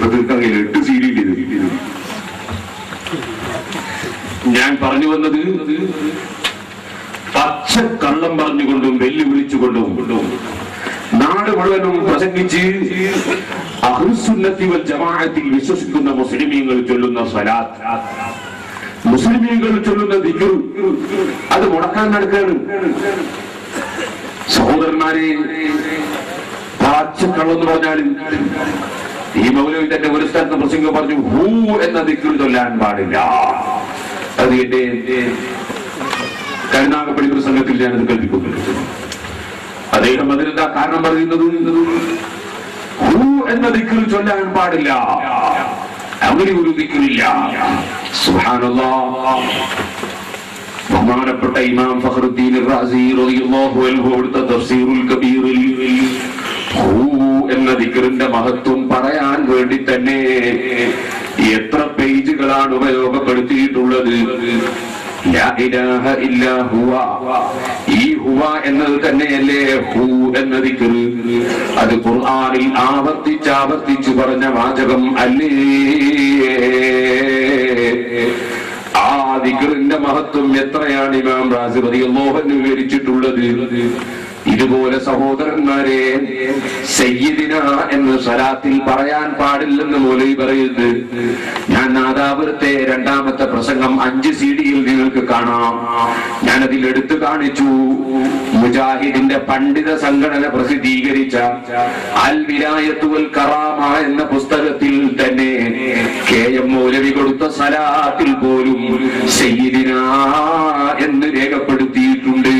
ഒക്കെ തീർക്കാൻ കഴിയില്ല എട്ട് സീരിയൽ ഇത് ഞാൻ പറഞ്ഞു വന്നത് പച്ച കള്ളം പറഞ്ഞുകൊണ്ടും വെല്ലുവിളിച്ചുകൊണ്ടും നാട് മുഴുവനും പ്രസംഗിച്ച് അഹുസുന്നത്തി വൽ ജമാഅത്തിൽ വിശ്വസിക്കുന്ന മുസ്ലിമീങ്ങൾ ചൊല്ലുന്ന സ്വലാത്ത് മുസ്ലിമീങ്ങൾ ചൊല്ലുന്ന ദിക്ർ അത് മുടക്കാൻ നടക്കാണ് സഹോദരന്മാരെ പച്ചക്കള്ളം എന്ന് പറഞ്ഞാൽ ഈ മൗലവി തന്നെ ഒരു സ്ഥലത്ത് പ്രസംഗം പറഞ്ഞു ഹൂ എന്ന ദിക്ർ ചൊല്ലാൻ പാടില്ല അത് എന്റെ കരുനാഗപ്പള്ളി പ്രസംഗത്തിൽ ഞാനത് കൽപ്പിക്കുന്നുണ്ട് അദ്ദേഹം അതിനെന്താ കാരണം പറയുന്നത് ഹൂ എന്ന ദിക്ർ ചൊല്ലാൻ പാടില്ല അങ്ങനെ ഒരു ദിക്റില്ല സുബ്ഹാനല്ലാഹ് ബഹുമാനപ്പെട്ട ഇമാം ഫഖറുദ്ദീൻ റാസി റളിയല്ലാഹു അൻഹു കൊടുത്ത തഫ്സീറുൽ കബീറിൽ ഹൂ എന്ന ദിക്റിന്റെ മഹത്വം പറയാൻ വേണ്ടി തന്നെ എത്ര പേജുകളാണ് ഉപയോഗപ്പെടുത്തിയിട്ടുള്ളത് ലാ ഇലാഹ ഇല്ലാ ഹുവ. ഈ ഹുവ എന്നത് തന്നെയല്ലേ ഹു എന്ന ദിക്ർ അത് ഖുർആനിൽ ആവർത്തിച്ച് ആവർത്തിച്ച് പറഞ്ഞ വാചകം അല്ലേ ആ ദിക്റിന്റെ മഹത്വം എത്രയാണ് ഇമാം റാസി റളിയല്ലാഹു അൻഹു വിവരിച്ചിട്ടുള്ളത് ഇതുപോലെ സഹോദരന്മാരെ സയ്യിദിന എന്ന് സ്വലാത്തിൽ പറയാൻ പാടില്ലെന്ന് മൗലവി പറയുന്നത് ഞാൻ നാദാപുരത്തെ രണ്ടാമത്തെ പ്രസംഗം അഞ്ച് സി ഡിയിൽ നിങ്ങൾക്ക് കാണാം ഞാനതിൽ എടുത്തു കാണിച്ചു മുജാഹിദിന്റെ പണ്ഡിത സംഘടന പ്രസിദ്ധീകരിച്ച അൽ വിലായത്തുവൽ കറാമ എന്ന പുസ്തകത്തിൽ തന്നെ കെ എം മൗലവി കൊടുത്ത സലാത്തിൽ പോലും സയ്യിദിന എന്ന് രേഖപ്പെടുത്തിയിട്ടുണ്ട്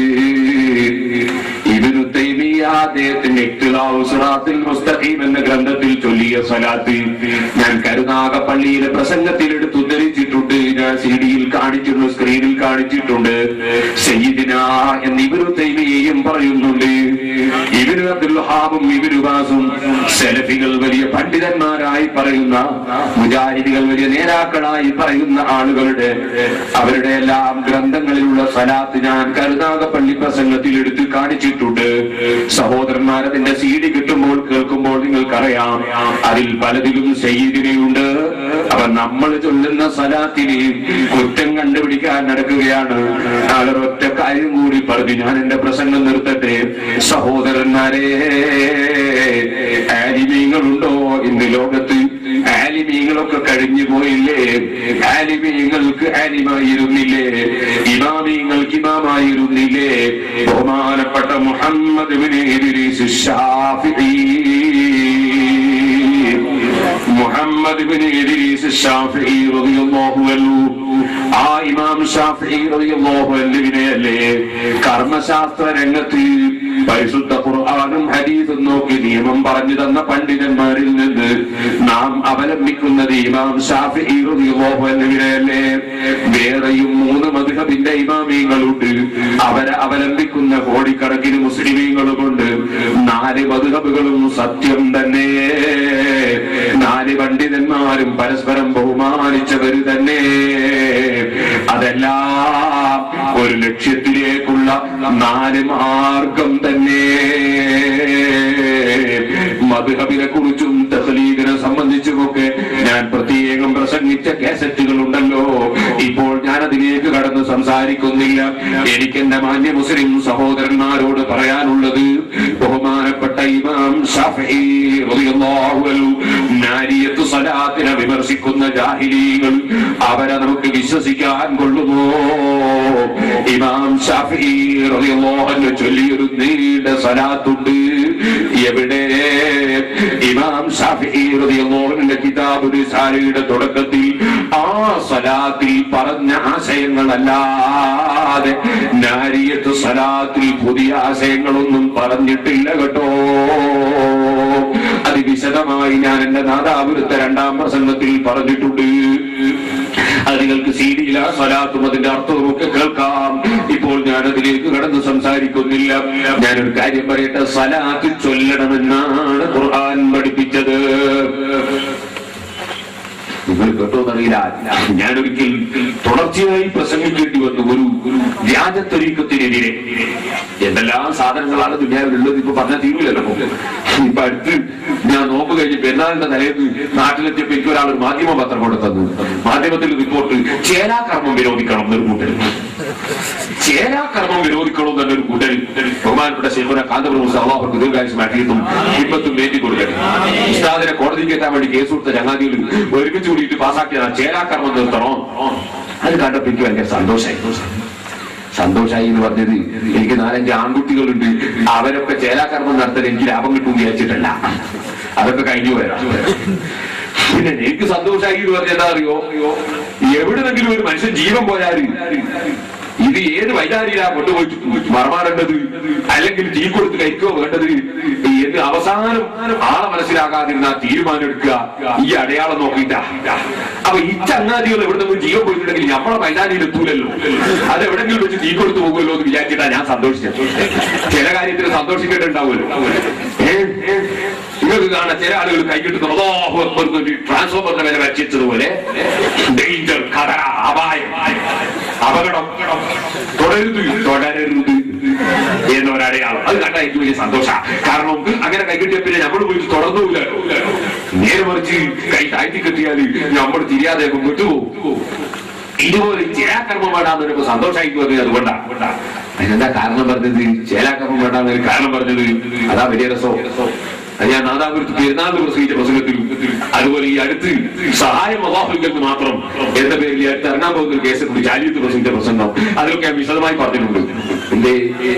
ഇബ്നു തൈമിയ അദ്ദേഹത്തിന്റെ ഇഖ്തിലാഉ സിറാത്തിൽ മുസ്തഖീം എന്ന ഗ്രന്ഥത്തിൽ ചൊല്ലിയ സ്വലാത്ത് ഞാൻ കരുനാഗപ്പള്ളിയിലെ പ്രസംഗത്തിൽ എടുത്ത് ഉദ്ധരിച്ചിട്ടുണ്ട് ഞാൻ സി ഡിയിൽ കാണിച്ചിട്ടുണ്ട് സ്ക്രീനിൽ കാണിച്ചിട്ടുണ്ട് സയ്യിദിന എന്ന് ഇബ്നു തൈമിയയും പറയുന്നുണ്ട് ഇബ്നു അബ്ദുൽ വഹാബും ഇബ്നു ബാസും സെലഫികൾ വലിയ പണ്ഡിതന്മാരായി പറയുന്ന മുജാഹിദികൾ വലിയ നേതാക്കളായി പറയുന്ന ആളുകളുടെ അവരുടെ എല്ലാം ഗ്രന്ഥങ്ങളിലുള്ള സ്വലാത്ത് ഞാൻ കരുനാഗപ്പള്ളി പ്രസംഗത്തിൽ എടുത്ത് കാണിച്ചിട്ടുണ്ട് സഹോദരന്മാർ അതിന്റെ സി ഡി കിട്ടുമ്പോൾ കേൾക്കുമ്പോൾ നിങ്ങൾക്കറിയാം അതിൽ പലതിലും സയ്യിദിനെയുണ്ട് അവ നമ്മൾ ചൊല്ലുന്ന സ്വലാത്തിന് കുറ്റം കണ്ടുപിടിക്കാൻ നടക്കുകയാണ് നാളെ ഒറ്റ കാര്യം കൂടി പറഞ്ഞു ഞാൻ എന്റെ പ്രസംഗം നിർത്തട്ടെ സഹോദരന്മാരെ ആലിമീങ്ങളുണ്ടോ ഇന്ന് ലോകത്ത് ആലിമീങ്ങളൊക്കെ കഴിഞ്ഞു പോയില്ലേ ആലിമീങ്ങൾക്ക് ആലിമായിരുന്നില്ലേ ഇമാമീങ്ങൾക്ക് ഇമാമായിരുന്നില്ലേ ബഹുമാനപ്പെട്ട മുഹമ്മദ് ഇബ്നു ഇദ്രീസ് ശാഫിഈ മുഹമ്മദ് ഇബ്നു ഇദ്രീസ് ശാഫിഈ റളിയല്ലാഹു അൻഹു ആ ഇമാം ഷാഫിഈ റളിയല്ലാഹു അൻഹുവിനെ അല്ലേ കർമ്മശാസ്ത്ര രംഗത്ത് പരിശുദ്ധ ഖുർആനും ഹദീസും നോക്കി നിയമം പറഞ്ഞു തന്ന പണ്ഡിതന്മാരിൽ നിന്ന് നാം അവലംബിക്കുന്നത് ഇമാം ഷാഫിഈ റളിയല്ലാഹു അൻഹുവിനെ അല്ലേ വേറെയും മൂന്ന് മദ്ഹബിന്റെ ഇമാമീങ്ങളുണ്ട് അവരെ അവലംബിക്കുന്ന കോടിക്കണക്കിന് മുസ്ലിമീങ്ങളുമുണ്ട് നാല് മദ്ഹബുകളും സത്യം തന്നെ നാല് പണ്ഡിതന്മാരും പരസ്പരം ബഹുമാനിച്ചവര് തന്നെ അതെല്ലാം ഒരു ലക്ഷ്യത്തിലേക്കുള്ള നാല് മാർഗം തന്നെ മധുഹബിനെ കുറിച്ചും തഹലീഗിനെ സംബന്ധിച്ചുമൊക്കെ ഞാൻ പ്രത്യേകം പ്രസംഗിച്ച കാസറ്റുകൾ ഉണ്ടല്ലോ ഇപ്പോൾ ഞാൻ അതിലേക്ക് കടന്ന് സംസാരിക്കുന്നില്ല എനിക്ക് എന്റെ മാന്യ മുസ്ലിം സഹോദരന്മാരോട് പറയാനുള്ളത് ബഹുമാനപ്പെട്ട ഇമാം ഷാഫിഈ റളിയല്ലാഹു അൻഹു നാരിയത്ത് സലാത്തിനെ വിമർശിക്കുന്ന ജാഹിലീകൾ അവരെ നമുക്ക് വിശ്വസിക്കാൻ കൊള്ളുമോ ഇമാം ഷാഫിഈ റളിയല്ലാഹു അൻഹു ചൊല്ലിയൊരു നീണ്ട സലാത്തുണ്ട് എവിടെ ഇമാം ഷാഫിഈ റളിയല്ലാഹു അൻഹുവിന്റെ കിതാബ് റിസാലയുടെ തുടക്കത്തിൽ ആ സലാത്തിൽ പറഞ്ഞ ആശയങ്ങളല്ലാതെ നാരിയത്ത് സലാത്തിൽ പുതിയ ആശയങ്ങളൊന്നും പറഞ്ഞിട്ടില്ല കേട്ടോ അത് വിശദമായി ഞാൻ എന്റെ നാദാപുരത്തെ രണ്ടാം പ്രസംഗത്തിൽ പറഞ്ഞിട്ടുണ്ട് അത് നിങ്ങൾക്ക് സി ഡിയില സ്വലാത്തും അതിന്റെ അർത്ഥവും ഒക്കെ കേൾക്കാം ഇപ്പോൾ ഞാൻ അതിലേക്ക് കടന്ന് സംസാരിക്കുന്നില്ല ഞാനൊരു കാര്യം പറയട്ടെ സലാത്ത് ചൊല്ലണമെന്നാണ് ഖുർആൻ പഠിപ്പിച്ചത് നിങ്ങൾ കേട്ടോന്നറിയില്ല ഞാനൊരിക്കൽ തുടർച്ചയായി പ്രസംഗിക്കേണ്ടി വന്നു ഒരു ഒരു വ്യാജത്തൊരീക്കത്തിനെതിരെ എന്തെല്ലാം സാധനങ്ങളാണ് ദുനിയാവിലുള്ളത് ഇപ്പൊ പറഞ്ഞ തീരുവില്ലല്ലോ ഇപ്പൊ അടുത്ത് ഞാൻ നോമ്പ് കഴിഞ്ഞ് പെരുന്നാളിന്റെ തലേന്ന് നാട്ടിലെത്തിയപ്പോ എനിക്ക് ഒരാൾ ഒരു മാധ്യമ പത്രം കൊണ്ട് തന്നു മാധ്യമത്തിൽ റിപ്പോർട്ട് ചേലാകർമ്മം വിരോധിക്കണം എന്നൊരു കൂട്ടർ ചേലാകർമ്മം വിരോധിക്കണം എന്നൊരു കൂട്ടർ ബഹുമാനപ്പെട്ട ശേഖര കാന്തപുരം സഭാവർക്ക് ദീർഘായുസ്മാക്കിയിട്ടും ഹിമ്മത്തും വേണ്ടി കൊടുക്കണം ഉസ്താദിനെ കോടതിക്ക് എത്താൻ വേണ്ടി കേസ് കൊടുത്ത ചങ്ങാതികൾ ഒരുമിച്ച് കൂടിയിട്ട് പാസ്സാക്കിയതാണ് ചേലാകർമ്മം നിർത്തണോ അത് കണ്ടപ്പോ എനിക്ക് ഭയങ്കര സന്തോഷമായി സന്തോഷായി എന്ന് പറഞ്ഞത് എനിക്ക് നാലഞ്ച് ആൺകുട്ടികളുണ്ട് അവരൊക്കെ ചേലാകർമ്മം നടത്താൻ എനിക്ക് ലാഭം കിട്ടും വിചാരിച്ചിട്ടല്ല അതൊക്കെ കഴിഞ്ഞു വരാം പിന്നെ എനിക്ക് സന്തോഷായി എന്ന് പറഞ്ഞാൽ എന്താ അറിയോ എവിടെന്നെങ്കിലും ഒരു മനുഷ്യൻ ജീവൻ പോയാല് ഇത് ഏത് വൈകാരിയിലാ കൊണ്ടുപോയിട്ട് മറമാറേണ്ടത് അല്ലെങ്കിൽ തീ കൊടുത്ത് കഴിക്കോ വേണ്ടത് എന്ന് അവസാനം ആളെ മനസ്സിലാകാതിരുന്ന തീരുമാനം എടുക്കുക ഈ അടയാളം നോക്കിയിട്ടാ അപ്പൊ ഈ ചങ്ങാതികൾ എവിടെന്നെങ്കിലും ജീവൻ പോയിട്ടുണ്ടെങ്കിൽ നമ്മളെ മൈതാനിയിൽ എത്തൂലല്ലോ അത് എവിടെങ്കിലും വെച്ച് തീ കൊടുത്തു പോകുമല്ലോ എന്ന് വിചാരിച്ചിട്ടാ ഞാൻ സന്തോഷിച്ചത് ചില കാര്യത്തിൽ സന്തോഷിക്കേണ്ടുണ്ടാവുമല്ലോ ഏ? ഏ? നിങ്ങൾക്ക് കാണാൻ ചില ആളുകൾ കൈകിട്ടുന്നു ട്രാൻസ്ഫോമറിന്റെ വില വച്ചിച്ചതുപോലെ ഡേഞ്ചർ കട അപായം അപകടം തുടരുത് തുടരരുത് എന്നൊരടയാളം അത് കണ്ടാൽ എനിക്ക് വലിയ സന്തോഷ കാരണം അങ്ങനെ കൈകിട്ടിയ പിന്നെ നമ്മൾ പോയിട്ട് തുടർന്നുമില്ല നേരെ മറിച്ച് കൈ താഴ്ത്തി കെട്ടിയാൽ നമ്മൾ തിരിയാതെ വിട്ടുപോകും ഇതുപോലെ ചേലാകർമ്മം വേണ്ടാന്നൊരു സന്തോഷമായി പറഞ്ഞത് അതുകൊണ്ടാണ് അതിനെന്താ കാരണം പറഞ്ഞത് ചേലാകർമ്മം വേണ്ടാന്നൊരു കാരണം പറഞ്ഞത് അതാ വലിയ രസം അത് ഞാൻ നാദാപുരത്ത് പെരുന്നാൾ പ്രസംഗിച്ച പ്രസംഗത്തിലും അതുപോലെ ഈ അടുത്ത് സഹായം അള്ളാഹുക്കൾക്ക് മാത്രം എന്ന പേരിൽ ഈ അടുത്ത് എറണാകുളത്ത് ഒരു കേസ് കൂടി ചാലിയത്ത് പ്രസംഗിച്ച പ്രസംഗം അതിലൊക്കെ ഞാൻ വിശദമായി പറഞ്ഞിട്ടുണ്ട് എന്തേ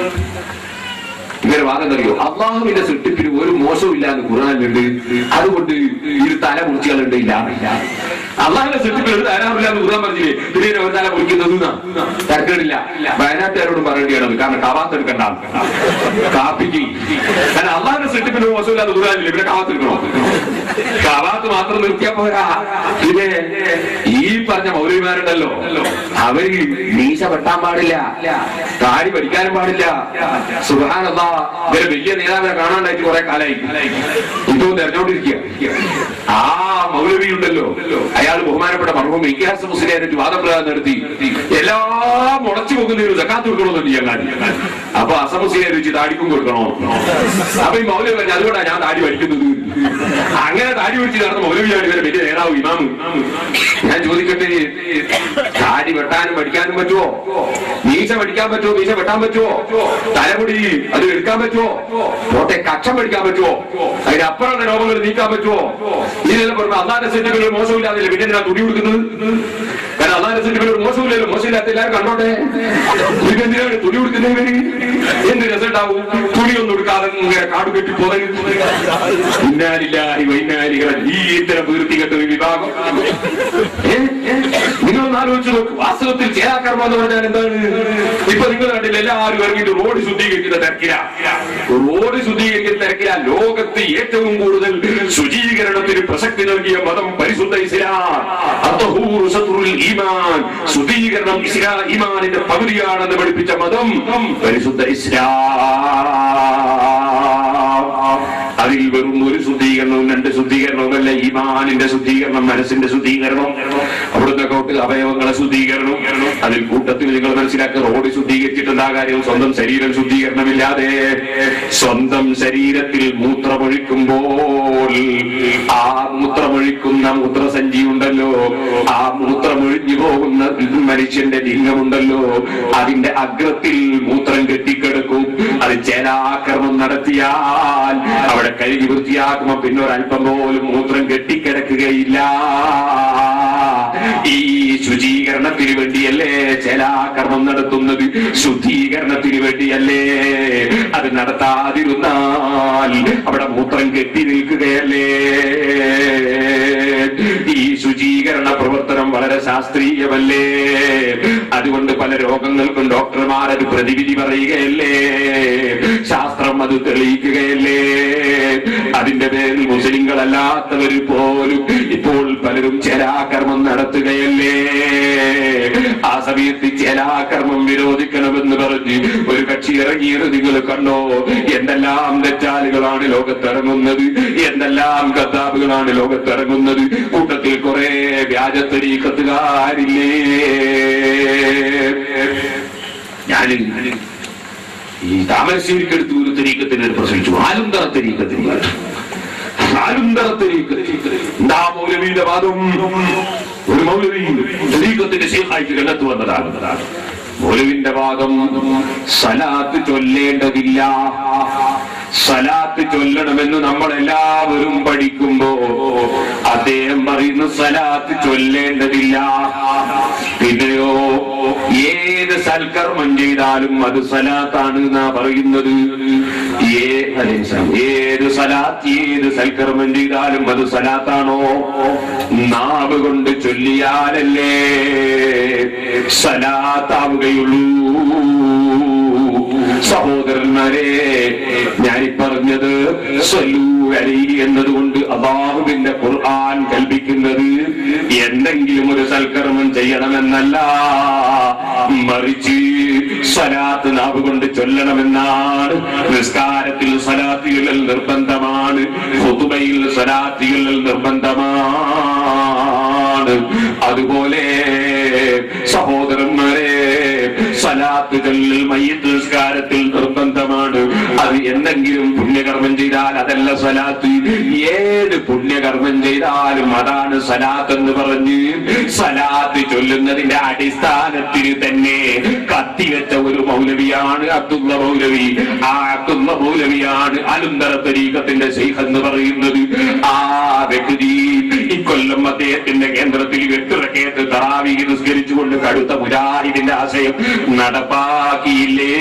ഇങ്ങനെ വാദം അറിയോ അള്ളാഹുവിന്റെ സൃഷ്ടിപ്പിന് ഒരു മോശവും ഇല്ല എന്ന് ഖുർആാനുണ്ട് അതുകൊണ്ട് ഇത് തല മുറിച്ചുകളുണ്ട് ഇല്ല അള്ളാഹിന്റെ സൃഷ്ടിപ്പിൽ ഒരു തരാമില്ല എന്ന് ഖുർആൻ പറഞ്ഞില്ലേ പിന്നെ ഇതിനെ ഒരു തല മുറിക്കുന്നത് തരക്കേടില്ല വയനാട്ടുകാരോടും പറയേണ്ടിയാണ് കാരണം കവാത്ത് എടുക്കണ്ട കാപ്പിക്ക് കാരണം അള്ളാഹിന്റെ സൃഷ്ടിപ്പിന് ഒരു മോശമില്ല എന്ന് ഖുർആാനില്ലേ പിന്നെ കവാത്ത് എടുക്കണോ കവാത്ത് മാത്രം നിർത്തിയാ പോരാ പിന്നെ ഈ പറഞ്ഞ മൗലവിമാരുണ്ടല്ലോ അവര് മീശ വെട്ടാൻ പാടില്ല താടി പഠിക്കാനും പാടില്ല സുഹാനല്ലാ ഇവരെ വലിയ നേതാവിനെ കാണാണ്ടായിട്ട് കുറെ കാലായി ഇതോ തെരഞ്ഞോണ്ടിരിക്കുക ആ മൗലവി ഉണ്ടല്ലോ അയാൾ ബഹുമാനപ്പെട്ട മർഹൂം ഇഖ്യാസ് മുസ്ലിയായിട്ട് വാദപ്രകാരം നടത്തി എല്ലാം മുളച്ചു പോകുന്നതിന് സക്കാത്ത് കൊടുക്കണമെന്നുണ്ട് ഞങ്ങൾ അപ്പൊ അസമുസ്ലിയാർ വെച്ച് താടിക്കും കൊടുക്കണോ അപ്പൊ ഈ മൗലവി പറഞ്ഞു അതുകൊണ്ടാണ് ഞാൻ താടി പഠിക്കുന്നത് അങ്ങനെ താടി പിടിച്ച് നടന്ന മൗലവിയാണ് ഇവരെ വലിയ നേതാവ് ഇമാമ് ഞാൻ ചോദിക്കട്ടെ താടി വെട്ടാനും പഠിക്കാനും പറ്റുമോ മീശ പഠിക്കാൻ പറ്റുമോ മീശ വെട്ടാൻ പറ്റുമോ തലമുടി അത് എടുക്കാൻ പറ്റുമോ പോട്ടെ കക്ഷം പഠിക്കാൻ പറ്റുമോ അതിനപ്പുറമുള്ള രോഗങ്ങൾ നീക്കാൻ പറ്റുമോ ഇതെല്ലാം പറഞ്ഞു അള്ളാന്റെ സെറ്റുകൾ മോശമില്ലാതെ പിന്നെ എന്തിനാ തുടി കൊടുക്കുന്നത് കാരണം അള്ളാന്റെ സെറ്റുകൾ ഒരു മോശമില്ലല്ലോ മോശമില്ലാത്ത എല്ലാവരും കണ്ടോട്ടെ പിന്നെ എന്തിനാണ് തുടി കൊടുക്കുന്നവര് എന്ത് രസം ഉണ്ടാവും തുണിയൊന്നും എടുക്കാതെ ഇങ്ങനെ കാട് കെട്ടി പോതൽ ഇന്നാലില്ലാഹി വൈന്നാലികൾ ഈ ഇത്തരം വൃത്തികെട്ട ഒരു വിഭാഗം ഏ? ഏ? നിങ്ങളൊന്ന് ആലോചിച്ച് നോക്ക് വാസ്തവത്തിൽ ചേരാക്കർമ്മം എന്ന് പറഞ്ഞാൽ എന്താണ് ഇപ്പൊ നിങ്ങൾ കണ്ടില്ല എല്ലാവരും ഇറങ്ങിയിട്ട് റോഡ് ശുദ്ധീകരിക്കുന്ന തിരക്കില റോഡ് ശുദ്ധീകരിക്കുന്ന തിരക്കില ലോകത്ത് ഏറ്റവും കൂടുതൽ ശുചീകരണത്തിന് പ്രസക്തി നൽകിയ മതം പരിശുദ്ധ ഇസ്ലാം അത്തഹൂർ സത്രുൽ ഈമാൻ ശുദ്ധീകരണം ഇസ്ലാ ഈമാനിന്റെ പകുതിയാണെന്ന് പഠിപ്പിച്ച മതം പരിശുദ്ധ ഇസ്ലാം അതിൽ വെറും ഒരു ശുദ്ധീകരണവും രണ്ട് ശുദ്ധീകരണവുമല്ല ഈമാനിന്റെ ശുദ്ധീകരണം മനസ്സിന്റെ ശുദ്ധീകരണം അവിടുത്തെ കോട്ട് അവയവങ്ങളെ ശുദ്ധീകരണം അതിൽ കൂട്ടത്തിൽ നിങ്ങൾ മനസ്സിലാക്കുക റോഡ് ശുദ്ധീകരിച്ചിട്ടെന്താ കാര്യം സ്വന്തം ശരീരം ശുദ്ധീകരണമില്ലാതെ സ്വന്തം ശരീരത്തിൽ മൂത്രമൊഴിക്കുമ്പോൾ ആ മൂത്രമൊഴിക്കുന്ന മൂത്രസഞ്ചി ഉണ്ടല്ലോ ആ മൂത്രമൊഴിഞ്ഞു പോകുന്ന മനുഷ്യന്റെ ലിംഗമുണ്ടല്ലോ അതിന്റെ അഗ്രത്തിൽ മൂത്രം കെട്ടിക്കിടക്കും അത് ചേലാക്രമം നടത്തിയാൽ അവിടെ കഴുകി വൃത്തിയാക്കുമ്പോ പിന്നെ ഒരല്പം പോലും മൂത്രം കെട്ടിക്കിടക്കുകയില്ല ഈ ശുചീകരണത്തിന് വേണ്ടിയല്ലേ ചേലാകർമ്മം നടത്തുന്നത് ശുദ്ധീകരണത്തിന് വേണ്ടിയല്ലേ അത് നടത്താതിരുന്നാൽ അവിടെ മൂത്രം കെട്ടി നിൽക്കുകയല്ലേ ഈ ശുചീകരണ പ്രവർത്തനം വളരെ ശാസ്ത്രീയമല്ലേ അതുകൊണ്ട് പല രോഗങ്ങൾക്കും ഡോക്ടർമാർ അത് പ്രതിവിധി പറയുകയല്ലേ ശാസ്ത്രം അത് തെളിയിക്കുകയല്ലേ അതിന്റെ പേരിൽ മുസ്ലിങ്ങളല്ലാത്തവർ പോലും ഇപ്പോൾ പലരും ചരാകർമ്മം നടത്തുകയല്ലേ ആ സമയത്ത് ചരാകർമ്മം വിരോധിക്കണമെന്ന് പറഞ്ഞ് ഒരു കക്ഷി ഇറങ്ങിയത് നിങ്ങൾ കണ്ടോ എന്തെല്ലാം തെറ്റാലുകളാണ് ലോകത്തിറങ്ങുന്നത് എന്തെല്ലാം കത്താബുകളാണ് ലോകത്തിറങ്ങുന്നത് കൂട്ടത്തിൽ കുറെ വ്യാജത്തരീക്കത്തുകാരില്ലേ ഞാൻ ഈ താമരശ്ശേരിക്കടുത്ത് ഒരു തെരീക്കത്തിന് പ്രസവിച്ചു ആലുന്തറ തെരീക്കത്തിന് അരുന്തരത്തിലേക്ക് എന്താ മൗലവിയുടെ വാദം ഒരു മൗലവി തരീക്കത്തിന്റെ ശേഖായിട്ട് രംഗത്ത് വന്നതാണ് മൗലവിന്റെ വാദം സലാത്ത് ചൊല്ലേണ്ടതില്ല സലാത്ത് ചൊല്ലണമെന്ന് നമ്മൾ എല്ലാവരും പഠിക്കുമ്പോ അദ്ദേഹം പറയുന്നു സലാത്ത് ചൊല്ലേണ്ടതില്ല പിന്നെയോ ഏത് സൽക്കർമ്മം ചെയ്താലും അത് സലാത്താണ് എന്നാ പറയുന്നത് ഏ- അലൈഹി സലാം. ഏത് സലാത്ത് ഏത് സൽക്കർമ്മം ചെയ്താലും അത് സലാത്താണോ നാവ് കൊണ്ട് ചൊല്ലിയാലല്ലേ സലാത്താവുകയുള്ളൂ സഹോദരന്മാരെ ഞാനീ പറഞ്ഞത് സ്വല്ലൂ അലൈഹി എന്നതുകൊണ്ട് അള്ളാഹുവിന്റെ ഖുർആൻ കൽപ്പിക്കുന്നത് എന്തെങ്കിലും ഒരു സൽക്കർമ്മം ചെയ്യണമെന്നല്ല മറിച്ച് സ്വലാത്ത് നാവ് കൊണ്ട് ചൊല്ലണമെന്നാണ് നിസ്കാരത്തിൽ സ്വലാത്തികൾ നിർബന്ധമാണ് ഹുതുബയിൽ സ്വലാത്തികൾ നിർബന്ധമാണ് അതുപോലെ സഹോദരന്മാരെ സലാത്ത് ചൊല്ലൽ മയ്യത്ത് നിസ്കാരത്തിൽ നിർബന്ധമാണ് അത് എന്തെങ്കിലും പുണ്യകർമ്മം ചെയ്താൽ അതല്ല സലാത്ത് ഏത് പുണ്യകർമ്മം ചെയ്താലും അതാണ് സലാത്ത് എന്ന് പറഞ്ഞ് സലാത്ത് ചൊല്ലുന്നതിന്റെ അടിസ്ഥാനത്തിന് തന്നെ കത്തിവെച്ച ഒരു മൗലവിയാണ് അബ്ദുള്ള മൗലവി ആ അബ്ദുള്ള മൗലവിയാണ് അലുന്തര തരീക്കത്തിന്റെ ശൈഖ് എന്ന് പറയുന്നത് ആ വ്യക്തി ഇക്കൊല്ലം അദ്ദേഹത്തിന്റെ കേന്ദ്രത്തിൽ എട്ടിറക്കേത്ത് തറാവി നിസ്കരിച്ചുകൊണ്ട് കടുത്ത മുജാഹിദിന്റെ ആശയം നടപ്പാക്കിയില്ലേ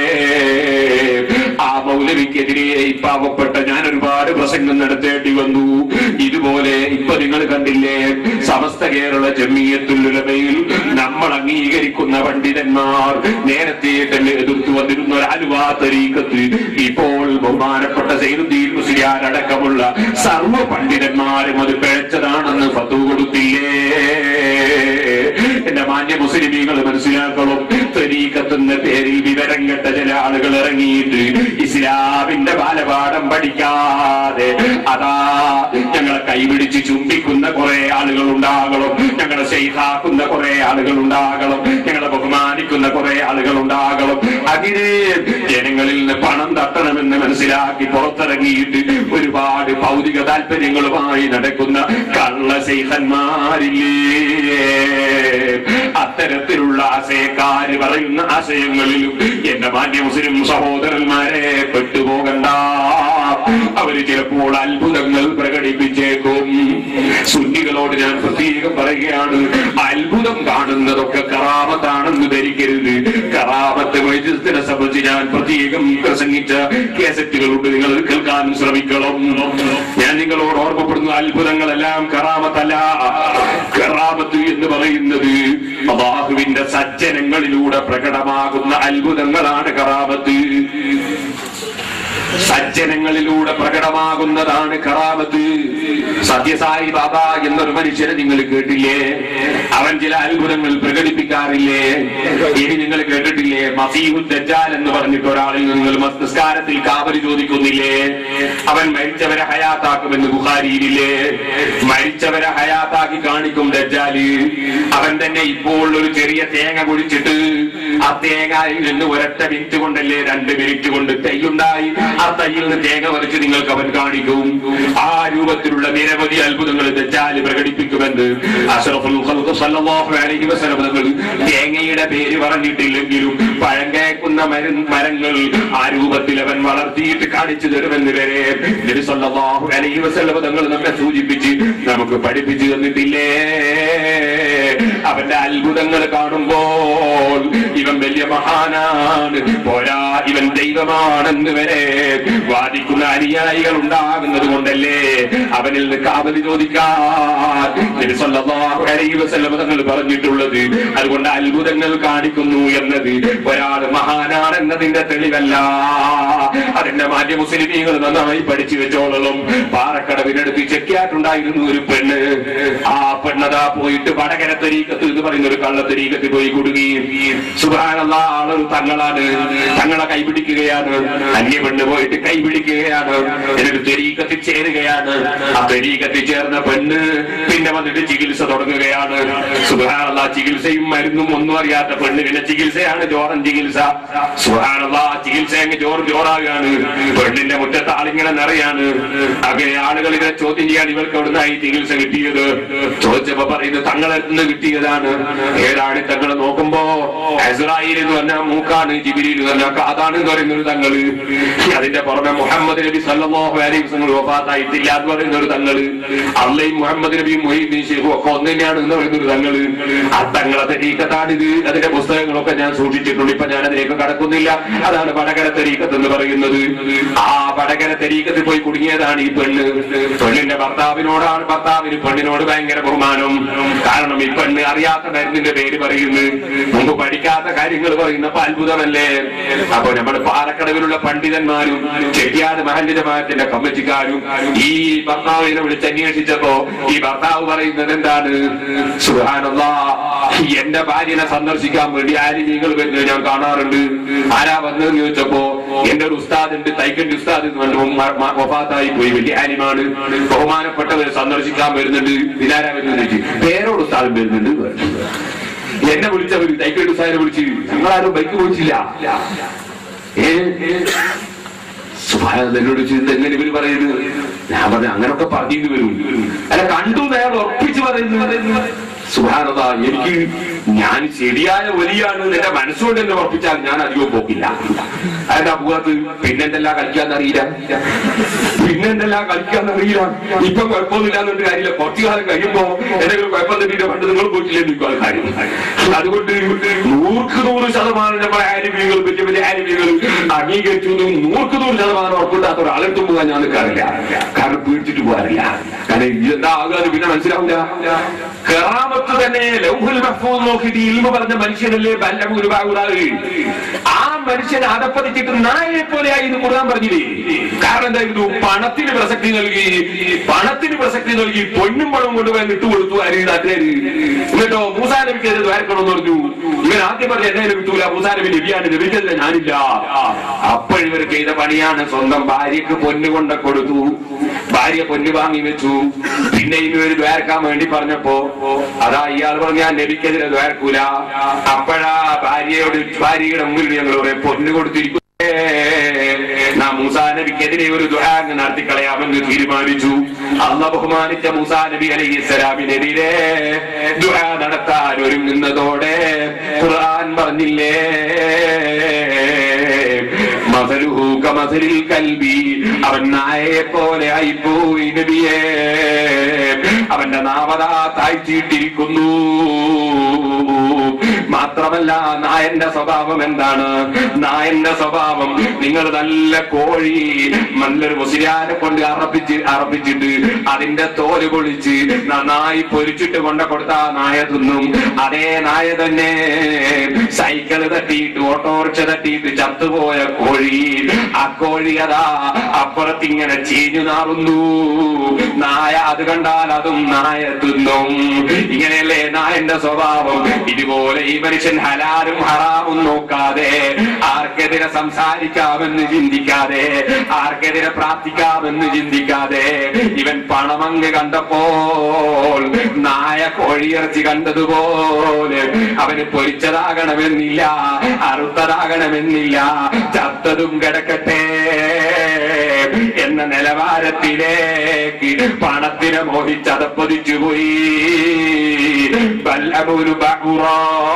ആ മൗലവിക്കെതിരെ ഈ പാവപ്പെട്ട ഞാൻ ഒരുപാട് പ്രസംഗം നടത്തേണ്ടി വന്നു ഇതുപോലെ ഇപ്പൊ നിങ്ങൾ കണ്ടില്ലേ സമസ്ത കേരള ജമ്മിയത്തുലമയിൽ നമ്മൾ അംഗീകരിക്കുന്ന പണ്ഡിതന്മാർ നേരത്തെ തന്നെ എതിർത്തു വന്നിരുന്ന ഒരു അലുവാ തരീക്കത്ത് ഇപ്പോൾ ബഹുമാനപ്പെട്ട സൈനുദ്ദീൻ മുസ്ലിയാർ അടക്കമുള്ള സർവ പണ്ഡിതന്മാരും അത് പിഴച്ചതാണെന്ന് ഫത്തു കൊടുത്തില്ലേ എന്റെ മാന്യ മുസ്ലിമീങ്ങൾ മനസ്സിലാക്കണം തരീക്കത്തിന്റെ പേരിൽ വിവരം കെട്ട ചില ആളുകൾ ഇറങ്ങിയിട്ട് ഇസ്ലാമിന്റെ ബാലപാഠം പഠിക്കാതെ അതാ ഞങ്ങളെ കൈപിടിച്ച് ചുംബിക്കുന്ന കുറെ ആളുകൾ ഉണ്ടാകണം ഞങ്ങളെ ശൈഖാക്കുന്ന കുറെ ആളുകൾ ഉണ്ടാകണം ഞങ്ങളെ ബഹുമാനിക്കുന്ന കുറെ ആളുകൾ ഉണ്ടാകണം അതിന് ജനങ്ങളിൽ നിന്ന് പണം തട്ടണമെന്ന് മനസ്സിലാക്കി പുറത്തിറങ്ങിയിട്ട് ഒരുപാട് ഭൗതിക താല്പര്യങ്ങളുമായി നടക്കുന്ന കള്ള ശൈഖന്മാരില്ലേ അത്തരത്തിലുള്ള ആശയക്കാര് പറയുന്ന ആശയങ്ങളിലും എന്റെ മാന്യ മുസ്ലിം സഹോദരന്മാരെ പെട്ടുപോകണ്ട അവര് ചിലപ്പോൾ അത്ഭുതങ്ങൾ പ്രകടിപ്പിച്ചേക്കും സുന്നികളോട് ഞാൻ പ്രത്യേകം പറയുകയാണ് അത്ഭുതം കാണുന്നതൊക്കെ കറാമത്താണെന്ന് ധരിക്കരുത് കറാമത്ത് വൈദ്യത്തിനെ സംബന്ധിച്ച് ഞാൻ പ്രത്യേകം പ്രസംഗിച്ച കേസറ്റുകളുണ്ട് നിങ്ങൾ കേൾക്കാൻ ശ്രമിക്കണം ഞാൻ നിങ്ങളോട് ഓർമ്മപ്പെടുന്ന അത്ഭുതങ്ങളെല്ലാം കറാമത്തല്ല കറാമത്ത് എന്ന് പറയുന്നത് അള്ളാഹുവിന്റെ സജ്ജനങ്ങളിലൂടെ പ്രകടമാകുന്ന അത്ഭുതങ്ങളാണ് കറാമത്ത് സജ്ജനങ്ങളിലൂടെ പ്രകടമാകുന്നതാണ് കറാമത്ത് സത്യസായി ബാബ എന്നൊരു മനുഷ്യനെ നിങ്ങൾ കേട്ടില്ലേ അവൻ ചില അത്ഭുതങ്ങൾ പ്രകടിപ്പിക്കാറില്ലേ ഇനി നിങ്ങൾ കേട്ടിട്ടില്ലേ മസീഹു ദജ്ജാൽ എന്ന് പറഞ്ഞിട്ട് ഒരാളിൽ നിന്ന് നിങ്ങൾ മസ്തസ്കാരത്തിൽ കാവൽ ചോദിക്കുന്നില്ലേ അവൻ മരിച്ചവരെ ഹയാത്താക്കുമെന്ന് ബുഖാരിയിലില്ലേ മരിച്ചവരെ ഹയാത്താക്കി കാണിക്കും ദജ്ജാല് അവൻ തന്നെ ഇപ്പോൾ ഒരു ചെറിയ തേങ്ങ കുഴിച്ചിട്ട് ആ തേങ്ങയിൽ നിന്ന് ഒരൊറ്റ മിനിറ്റ് കൊണ്ടല്ലേ രണ്ട് മിനിറ്റ് കൊണ്ട് തൈയുണ്ടായി ആ തൈയിൽ നിന്ന് തേങ്ങ വരച്ച് നിങ്ങൾക്ക് അവൻ കാണിക്കും ആ രൂപത്തിലുള്ള നിരവധി അത്ഭുതങ്ങൾ ദജ്ജാല് പ്രകടിപ്പിക്കുമെന്ന് അഷ്റഫുൽ ഖൽഖ് സല്ലല്ലാഹു അലൈഹി വസല്ലം തങ്ങൾ തേങ്ങയുടെ പേര് പറഞ്ഞിട്ടില്ലെങ്കിലും പഴം കേൾക്കുന്ന മര മരങ്ങൾ ആ രൂപത്തിൽ അവൻ വളർത്തിയിട്ട് കാണിച്ചു തരുമെന്ന് വരെ നബി സല്ലല്ലാഹു അലൈഹി വസല്ലം തങ്ങൾ നമ്മെ സൂചിപ്പിച്ച് നമുക്ക് പഠിപ്പിച്ചു തന്നിട്ടില്ലേ അവന്റെ അത്ഭുതങ്ങൾ കാണുമ്പോൾ ഇവൻ വലിയ മഹാനാണ് പോരാ ഇവൻ ദൈവമാണെന്ന് വരെ വാദിക്കുന്ന അനുയായികൾ ഉണ്ടാകുന്നത് കൊണ്ടല്ലേ അവനിൽ നിന്ന് കാവലി ചോദിക്കാൻ നബി സല്ലല്ലാഹു അലൈഹി വസല്ലം തങ്ങൾ പറഞ്ഞിട്ടുള്ളത് അതുകൊണ്ട് അത്ഭുതങ്ങൾ കാണിക്കുന്നു എന്നത് ഒരാൾ മഹാനാണ് എന്നതിന്റെ തെളിവല്ല അതിന്റെ മാന്യ മുസ്ലിമീങ്ങൾ നന്നായി പഠിച്ചു വെച്ചോളണം പാറക്കടവിനടുത്ത് ചെക്കിയാട്ടുണ്ടായിരുന്നു ഒരു പെണ്ണ് ആ പെണ്ണതാ പോയിട്ട് വടകര തരീക്കത്ത് എന്ന് പറയുന്ന ഒരു കള്ളത്തരീക്കത്ത് പോയി കുടുങ്ങി സുധാനുള്ള ആളൊരു തങ്ങളാണ് തങ്ങളെ കൈപിടിക്കുകയാണ് അന്യ പെണ്ണ് പോയിട്ട് കൈപിടിക്കുകയാണ് എന്നിട്ട് തെരീക്കത്തിൽ ചേരുകയാണ് ആ തെരീക്കത്തിൽ ചേർന്ന പെണ്ണ് പിന്നെ വന്നിട്ട് ചികിത്സ തുടങ്ങുകയാണ് സുധാനുള്ള ചികിത്സയും മരുന്നും ഒന്നും അറിയാത്ത പെണ്ണ് പിന്നെ ചികിത്സയാണ് ജോറൻ ചികിത്സ സുഹാനല്ലാ ചികിത്സ അങ്ങ് ചോറ് ചോറാകുകയാണ് പെണ്ണിന്റെ മുറ്റത്ത് ആളിങ്ങനെ നിറയാണ് അങ്ങനെ ആളുകൾ ഇവരെ ചോദ്യം ചെയ്യാൻ ഇവർക്ക് എവിടുന്നായി ചികിത്സ കിട്ടിയത് ചോദിച്ചപ്പോ പറയുന്നത് തങ്ങളെടുത്ത് നിന്ന് കിട്ടിയതാണ് ഏതാണ് തങ്ങൾ നോക്കുമ്പോ ഇസ്രായേൽ എന്ന് പറഞ്ഞാൽ മൂക്കാണ് ജിബിരിയിൽ എന്ന് പറഞ്ഞാൽ കാതാണ് എന്ന് പറയുന്ന ഒരു തങ്ങള് അതിന്റെ പുറമെ മുഹമ്മദ് നബി സല്ലല്ലാഹു അലൈഹി വസല്ലം വഫാത്തായിട്ടില്ല എന്ന് പറയുന്ന ഒരു തങ്ങള് അള്ളയും മുഹമ്മദ് നബിയും മൊയ്തീൻ ഷെയ്ഖും ഒക്കെ ഒന്ന് തന്നെയാണ് എന്ന് പറയുന്ന ഒരു തങ്ങള് ആ തങ്ങളെ തെരീക്കത്താണിത് അതിന്റെ പുസ്തകങ്ങളൊക്കെ ഞാൻ സൂക്ഷിച്ചിട്ടുണ്ട് ഇപ്പൊ ഞാൻ അതിലേക്ക് കടക്കുന്നില്ല അതാണ് വടകര തെരീക്കത്ത് എന്ന് പറയുന്നത് ആ വടകര തെരീക്കത്തിൽ പോയി കുടുങ്ങിയതാണ് ഈ പെണ്ണ് പെണ്ണിന്റെ ഭർത്താവിനോടാണ് ഭർത്താവിന് പെണ്ണിനോട് ഭയങ്കര ബഹുമാനം കാരണം ഈ പെണ്ണ് അറിയാത്ത മരുന്നിന്റെ പേര് പറയുന്നു മുമ്പ് പഠിക്കാത്ത കാര്യങ്ങൾ പറയുന്നപ്പോ അത്ഭുതമല്ലേ അപ്പൊ നമ്മുടെ പാലക്കടവിലുള്ള പണ്ഡിതന്മാരും ചെട്ടിയാട് മഹല്ലിജമാത്തിന്റെ കമ്മിറ്റിക്കാരും ഈ ഭർത്താവിനെ വിളിച്ച് അന്വേഷിച്ചപ്പോ ഈ ഭർത്താവ് പറയുന്നത് എന്താണ് സുഹാനല്ലാ എന്റെ ഭാര്യനെ സന്ദർശിക്കാൻ വേണ്ടി ആലിമീങ്ങൾ വരുന്നത് ഞാൻ കാണാറുണ്ട് ആരാ വന്നതെന്ന് ചോദിച്ചപ്പോ എന്റെ ഒരു ഉസ്താദ് ഉണ്ട് തൈക്കന്റെ ഉസ്താദ് എന്ന് പറഞ്ഞു മ- മ- വഫാത്തായി പോയി വലിയ ആലിമാണ് ബഹുമാനപ്പെട്ടവർ സന്ദർശിക്കാൻ വരുന്നുണ്ട് ഇതാരാ വരുന്നത് ചോദിച്ചു പേരോട് ഉസ്താദും വരുന്നുണ്ട് എന്ന് പറഞ്ഞു. എന്നെ വിളിച്ചവര് തൈക്കന്റെ ഉസ്താദിനെ വിളിച്ച് ഞങ്ങളാരും ബൈക്ക് വിളിച്ചില്ല ഏ സുഭാഷ് എന്നോട് ചോദിച്ചത് എങ്ങനെ ഇവര് പറയുന്നത് ഞാൻ പറഞ്ഞു അങ്ങനൊക്കെ പറഞ്ഞു വരും അല്ല കണ്ടു അയാൾ ഉറപ്പിച്ച് പറയുന്നു സുഭാനത എനിക്ക് ഞാൻ ശരിയായ വലിയാണ് എന്റെ മനസ്സുകൊണ്ട് എന്നെ ഉറപ്പിച്ചാൽ ഞാൻ അധികം പോക്കില്ല അതിന്റെ അപൂർവത്ത് പിന്നെന്തെല്ലാം കളിക്കാന്നറിയില്ല പിന്നെന്തെല്ലാം കളിക്കാന്നറിയില്ല ഇപ്പൊ കുഴപ്പമൊന്നുമില്ല എന്നിട്ട് കാര്യമില്ല കുറച്ചു കാലം കഴിയുമ്പോ എന്തെങ്കിലും കുഴപ്പം തട്ടിയിട്ട് പണ്ട് നിങ്ങൾ പോയിട്ടില്ല എനിക്ക് കാര്യം അതുകൊണ്ട് നൂർക്ക് നൂറ് ശതമാനം നമ്മളെ ആലിമികൾ വലിയ വലിയ ആലിമികൾ അംഗീകരിച്ചു എന്നും നൂർക്ക് നൂറ് ശതമാനം ഉറപ്പില്ലാത്ത ഒരാളെടുത്തും പോകാൻ ഞാൻ നിൽക്കാറില്ല കാരണം പേടിച്ചിട്ട് പോകാറില്ല കാരണം ഇതെന്താ ആകാതെ പിന്നെ മനസ്സിലാവില്ല കറാമത്ത് തന്നെ ലൗഹുൽ മഹ്ഫൂസ് നോക്കിയിട്ട് ഇൽമ പറഞ്ഞ മനുഷ്യനല്ലേ ബല്ലം ഒരുപാട് ആ മനുഷ്യൻ അതപ്പതിച്ചിട്ട് നായയെ പോലെയായി എന്ന് ഖുർആൻ പറഞ്ഞില്ലേ കാരണം എന്തായിരുന്നു പണത്തിന് പ്രസക്തി നൽകി പണത്തിന് പ്രസക്തി നൽകി പൊന്നും പണവും കൊണ്ടുപോയി ഇട്ടുകൊടുത്തു അരി നാട്ടുകാര് എന്നിട്ടോ മൂസാ നബിക്ക് അത് ദ്വാരക്കണമെന്ന് പറഞ്ഞു ഇവൻ ആദ്യം പറഞ്ഞ എന്നെ കിട്ടൂല മൂസാ നബി നബിയാണ് നബിക്കല്ല ഞാനില്ല അപ്പോഴിവർ ചെയ്ത പണിയാണ് സ്വന്തം ഭാര്യക്ക് പൊന്നു കൊണ്ട കൊടുത്തു ഭാര്യ പൊന്നു വാങ്ങി വെച്ചു പിന്നെ ഇവര് ദ്വാരക്കാൻ വേണ്ടി പറഞ്ഞപ്പോ അതാ ഇയാൾ പറഞ്ഞു ഞാൻ നബിക്കെതിരെ ദ്വാരക്കൂല അപ്പോഴാ ഭാര്യയോട് ഭാര്യയുടെ മുമ്പിൽ ഞങ്ങൾ പറയും പൊന്നു കൊടുത്തിരിക്കും നാം മൂസാ നബിക്കെതിരെ ഒരു ദുആ അങ്ങ് നടത്തിക്കളയാമെന്ന് തീരുമാനിച്ചു അള്ള ബഹുമാനിച്ച മൂസാ നബി അലൈഹി സ്വലാമിനെതിരെ ദുആ നടത്താൻ ഒരുങ്ങുന്നതോടെ ഖുർആൻ പറഞ്ഞില്ലേ മസലുഹു കമസലിൽ കൽബി അവൻ നായയെ പോലെ ആയിപ്പോയി നബിയേ അവന്റെ നാമതാ താഴ്ത്തിയിട്ടിരിക്കുന്നു മാത്രമല്ല നായന്റെ സ്വഭാവം എന്താണ് നായന്റെ സ്വഭാവം നിങ്ങൾ നല്ല കോഴി നല്ലൊരു മുസ്ലിയാരെ കൊണ്ട് അറപ്പിച്ച് അറപ്പിച്ചിട്ട് അതിന്റെ തോല് പൊളിച്ച് നന്നായി പൊരിച്ചിട്ട് കൊണ്ട കൊടുത്ത ആ നായ തിന്നും അതേ നായ തന്നെ സൈക്കിള് തട്ടിയിട്ട് ഓട്ടോറിക്ഷ തട്ടിയിട്ട് ചത്തുപോയ കോഴി ആ കോഴി അതാ അപ്പുറത്തിങ്ങനെ ചീഞ്ഞു നാറുന്നു നായ അത് കണ്ടാൽ അതും നായ തിന്നും ഇങ്ങനെയല്ലേ നായന്റെ സ്വഭാവം ഇതുപോലെ ഈ മനുഷ്യൻ ഹലാലും ഹറാമും നോക്കാതെ ആർക്കെതിരെ സംസാരിക്കാമെന്ന് ചിന്തിക്കാതെ ആർക്കെതിരെ പ്രാർത്ഥിക്കാമെന്ന് ചിന്തിക്കാതെ ഇവൻ പണമങ്ങ് കണ്ടപ്പോൾ നായ കോഴിയിറച്ചി കണ്ടതുപോലെ അവന് പൊരിച്ചതാകണമെന്നില്ല അറുത്തതാകണമെന്നില്ല ചത്തതും കിടക്കട്ടെ എന്ന നിലവാരത്തിലേക്ക് പണത്തിനെ മോഹിച്ചതപ്പതിച്ചു പോയി ബല്ലമൊരു ബഹുറാ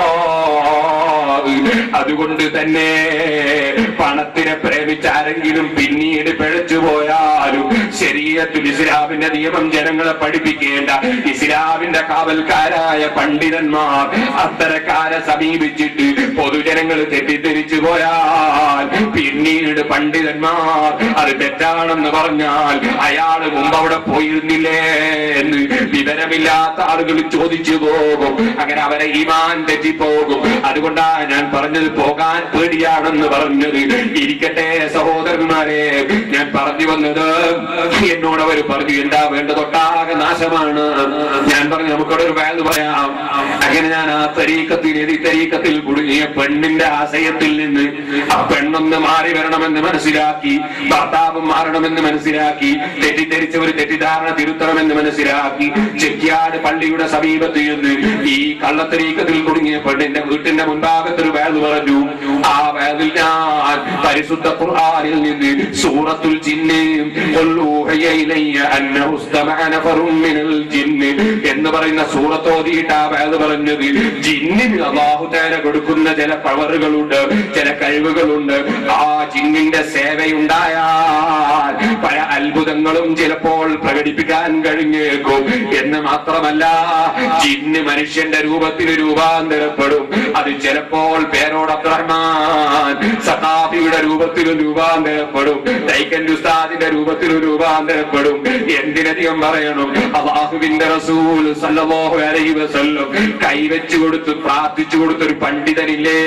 അതുകൊണ്ട് തന്നെ പണത്തിനെ പ്രേമിച്ച ആരെങ്കിലും പിന്നീട് പിഴച്ചു പോയാലും ശരീരത്തിൽ ഇസ്ലാമിന്റെ നിയമം ജനങ്ങളെ പഠിപ്പിക്കേണ്ട ഇസ്ലാമിന്റെ കാവൽക്കാരായ പണ്ഡിതന്മാർ അത്തരക്കാരെ സമീപിച്ചിട്ട് പൊതുജനങ്ങൾ തെറ്റിദ്ധരിച്ചു പോയാൽ പിന്നീട് പണ്ഡിതന്മാർ അത് തെറ്റാണെന്ന് പറഞ്ഞാൽ അയാൾ മുമ്പ് അവിടെ പോയിരുന്നില്ലേ എന്ന് വിവരമില്ലാത്ത ആളുകൾ ചോദിച്ചു പോകും അങ്ങനെ അവരെ ഈമാൻ തെറ്റിപ്പോകും അതുകൊണ്ടാണ് ഞാൻ പറഞ്ഞത് പോകാൻ പേടിയാണെന്ന് പറഞ്ഞത് ഇരിക്കട്ടെ സഹോദരന്മാരെ ഞാൻ പറഞ്ഞു വന്നത് എന്നോട് അവർ പറഞ്ഞു എന്താ വേണ്ടതൊട്ടാകെ നാശമാണ് ഞാൻ പറഞ്ഞു നമുക്കവിടെ ഒരു വേദ പറയാം അങ്ങനെ ഞാൻ ആ തരീക്കത്തിൽ ഈ തരീക്കത്തിൽ കുടുങ്ങിയ പെണ്ണിന്റെ ആശയത്തിൽ നിന്ന് ആ പെണ്ണൊന്ന് മാറി വരണമെന്ന് മനസ്സിലാക്കി ഭർത്താവും മാറണമെന്ന് മനസ്സിലാക്കി തെറ്റിദ്ധരിച്ചവർ തെറ്റിദ്ധാരണ തിരുത്തണമെന്ന് മനസ്സിലാക്കി ചെക്കിയാട് പള്ളിയുടെ സമീപത്ത് നിന്ന് ഈ കള്ളത്തരീക്കത്തിൽ കുടുങ്ങിയ പെണ്ണിന്റെ വീട്ടിന്റെ മുൻഭാഗത്തൊരു വേദ പറഞ്ഞു ആ വേദ വേളയിൽ ഞാൻ പരിശുദ്ധ ഖുർആനിൽ നിന്ന് സൂറത്തുൽ ജിന്ന് ഖുൽ ഊഹിയ ഇലയ്യ അന്നഹു ഇസ്തമഅ നഫറും മിനൽ ജിന്ന് എന്ന് പറയുന്ന സൂറത്ത് ഓതിയിട്ടാ വേദ പറഞ്ഞത് ജിന്നിന് അള്ളാഹു തആല കൊടുക്കുന്ന ചില പവറുകളുണ്ട് ചില കഴിവുകളുണ്ട് ആ ജിന്നിന്റെ സേവയുണ്ടായാൽ പല അത്ഭുതങ്ങളും ചിലപ്പോൾ പ്രകടിപ്പിക്കാൻ കഴിഞ്ഞേക്കും എന്ന് മാത്രമല്ല ജിന്ന് മനുഷ്യന്റെ രൂപത്തിൽ രൂപാന്തരപ്പെടും അത് ചിലപ്പോൾ പേരോട് അബ്ദുറഹ്മാൻ സഖാഫിയുടെ രൂപത്തിലും രൂപാന്തരപ്പെടും തൈക്കൻ ഉസ്താദിന്റെ രൂപത്തിലും രൂപാന്തരപ്പെടും എന്തിനധികം പറയണം അള്ളാഹുവിന്റെ റസൂൽ സല്ലല്ലാഹു അലൈഹി വസല്ലം കൈവച്ചു കൊടുത്ത് പ്രാർത്ഥിച്ചു കൊടുത്തൊരു പണ്ഡിതനില്ലേ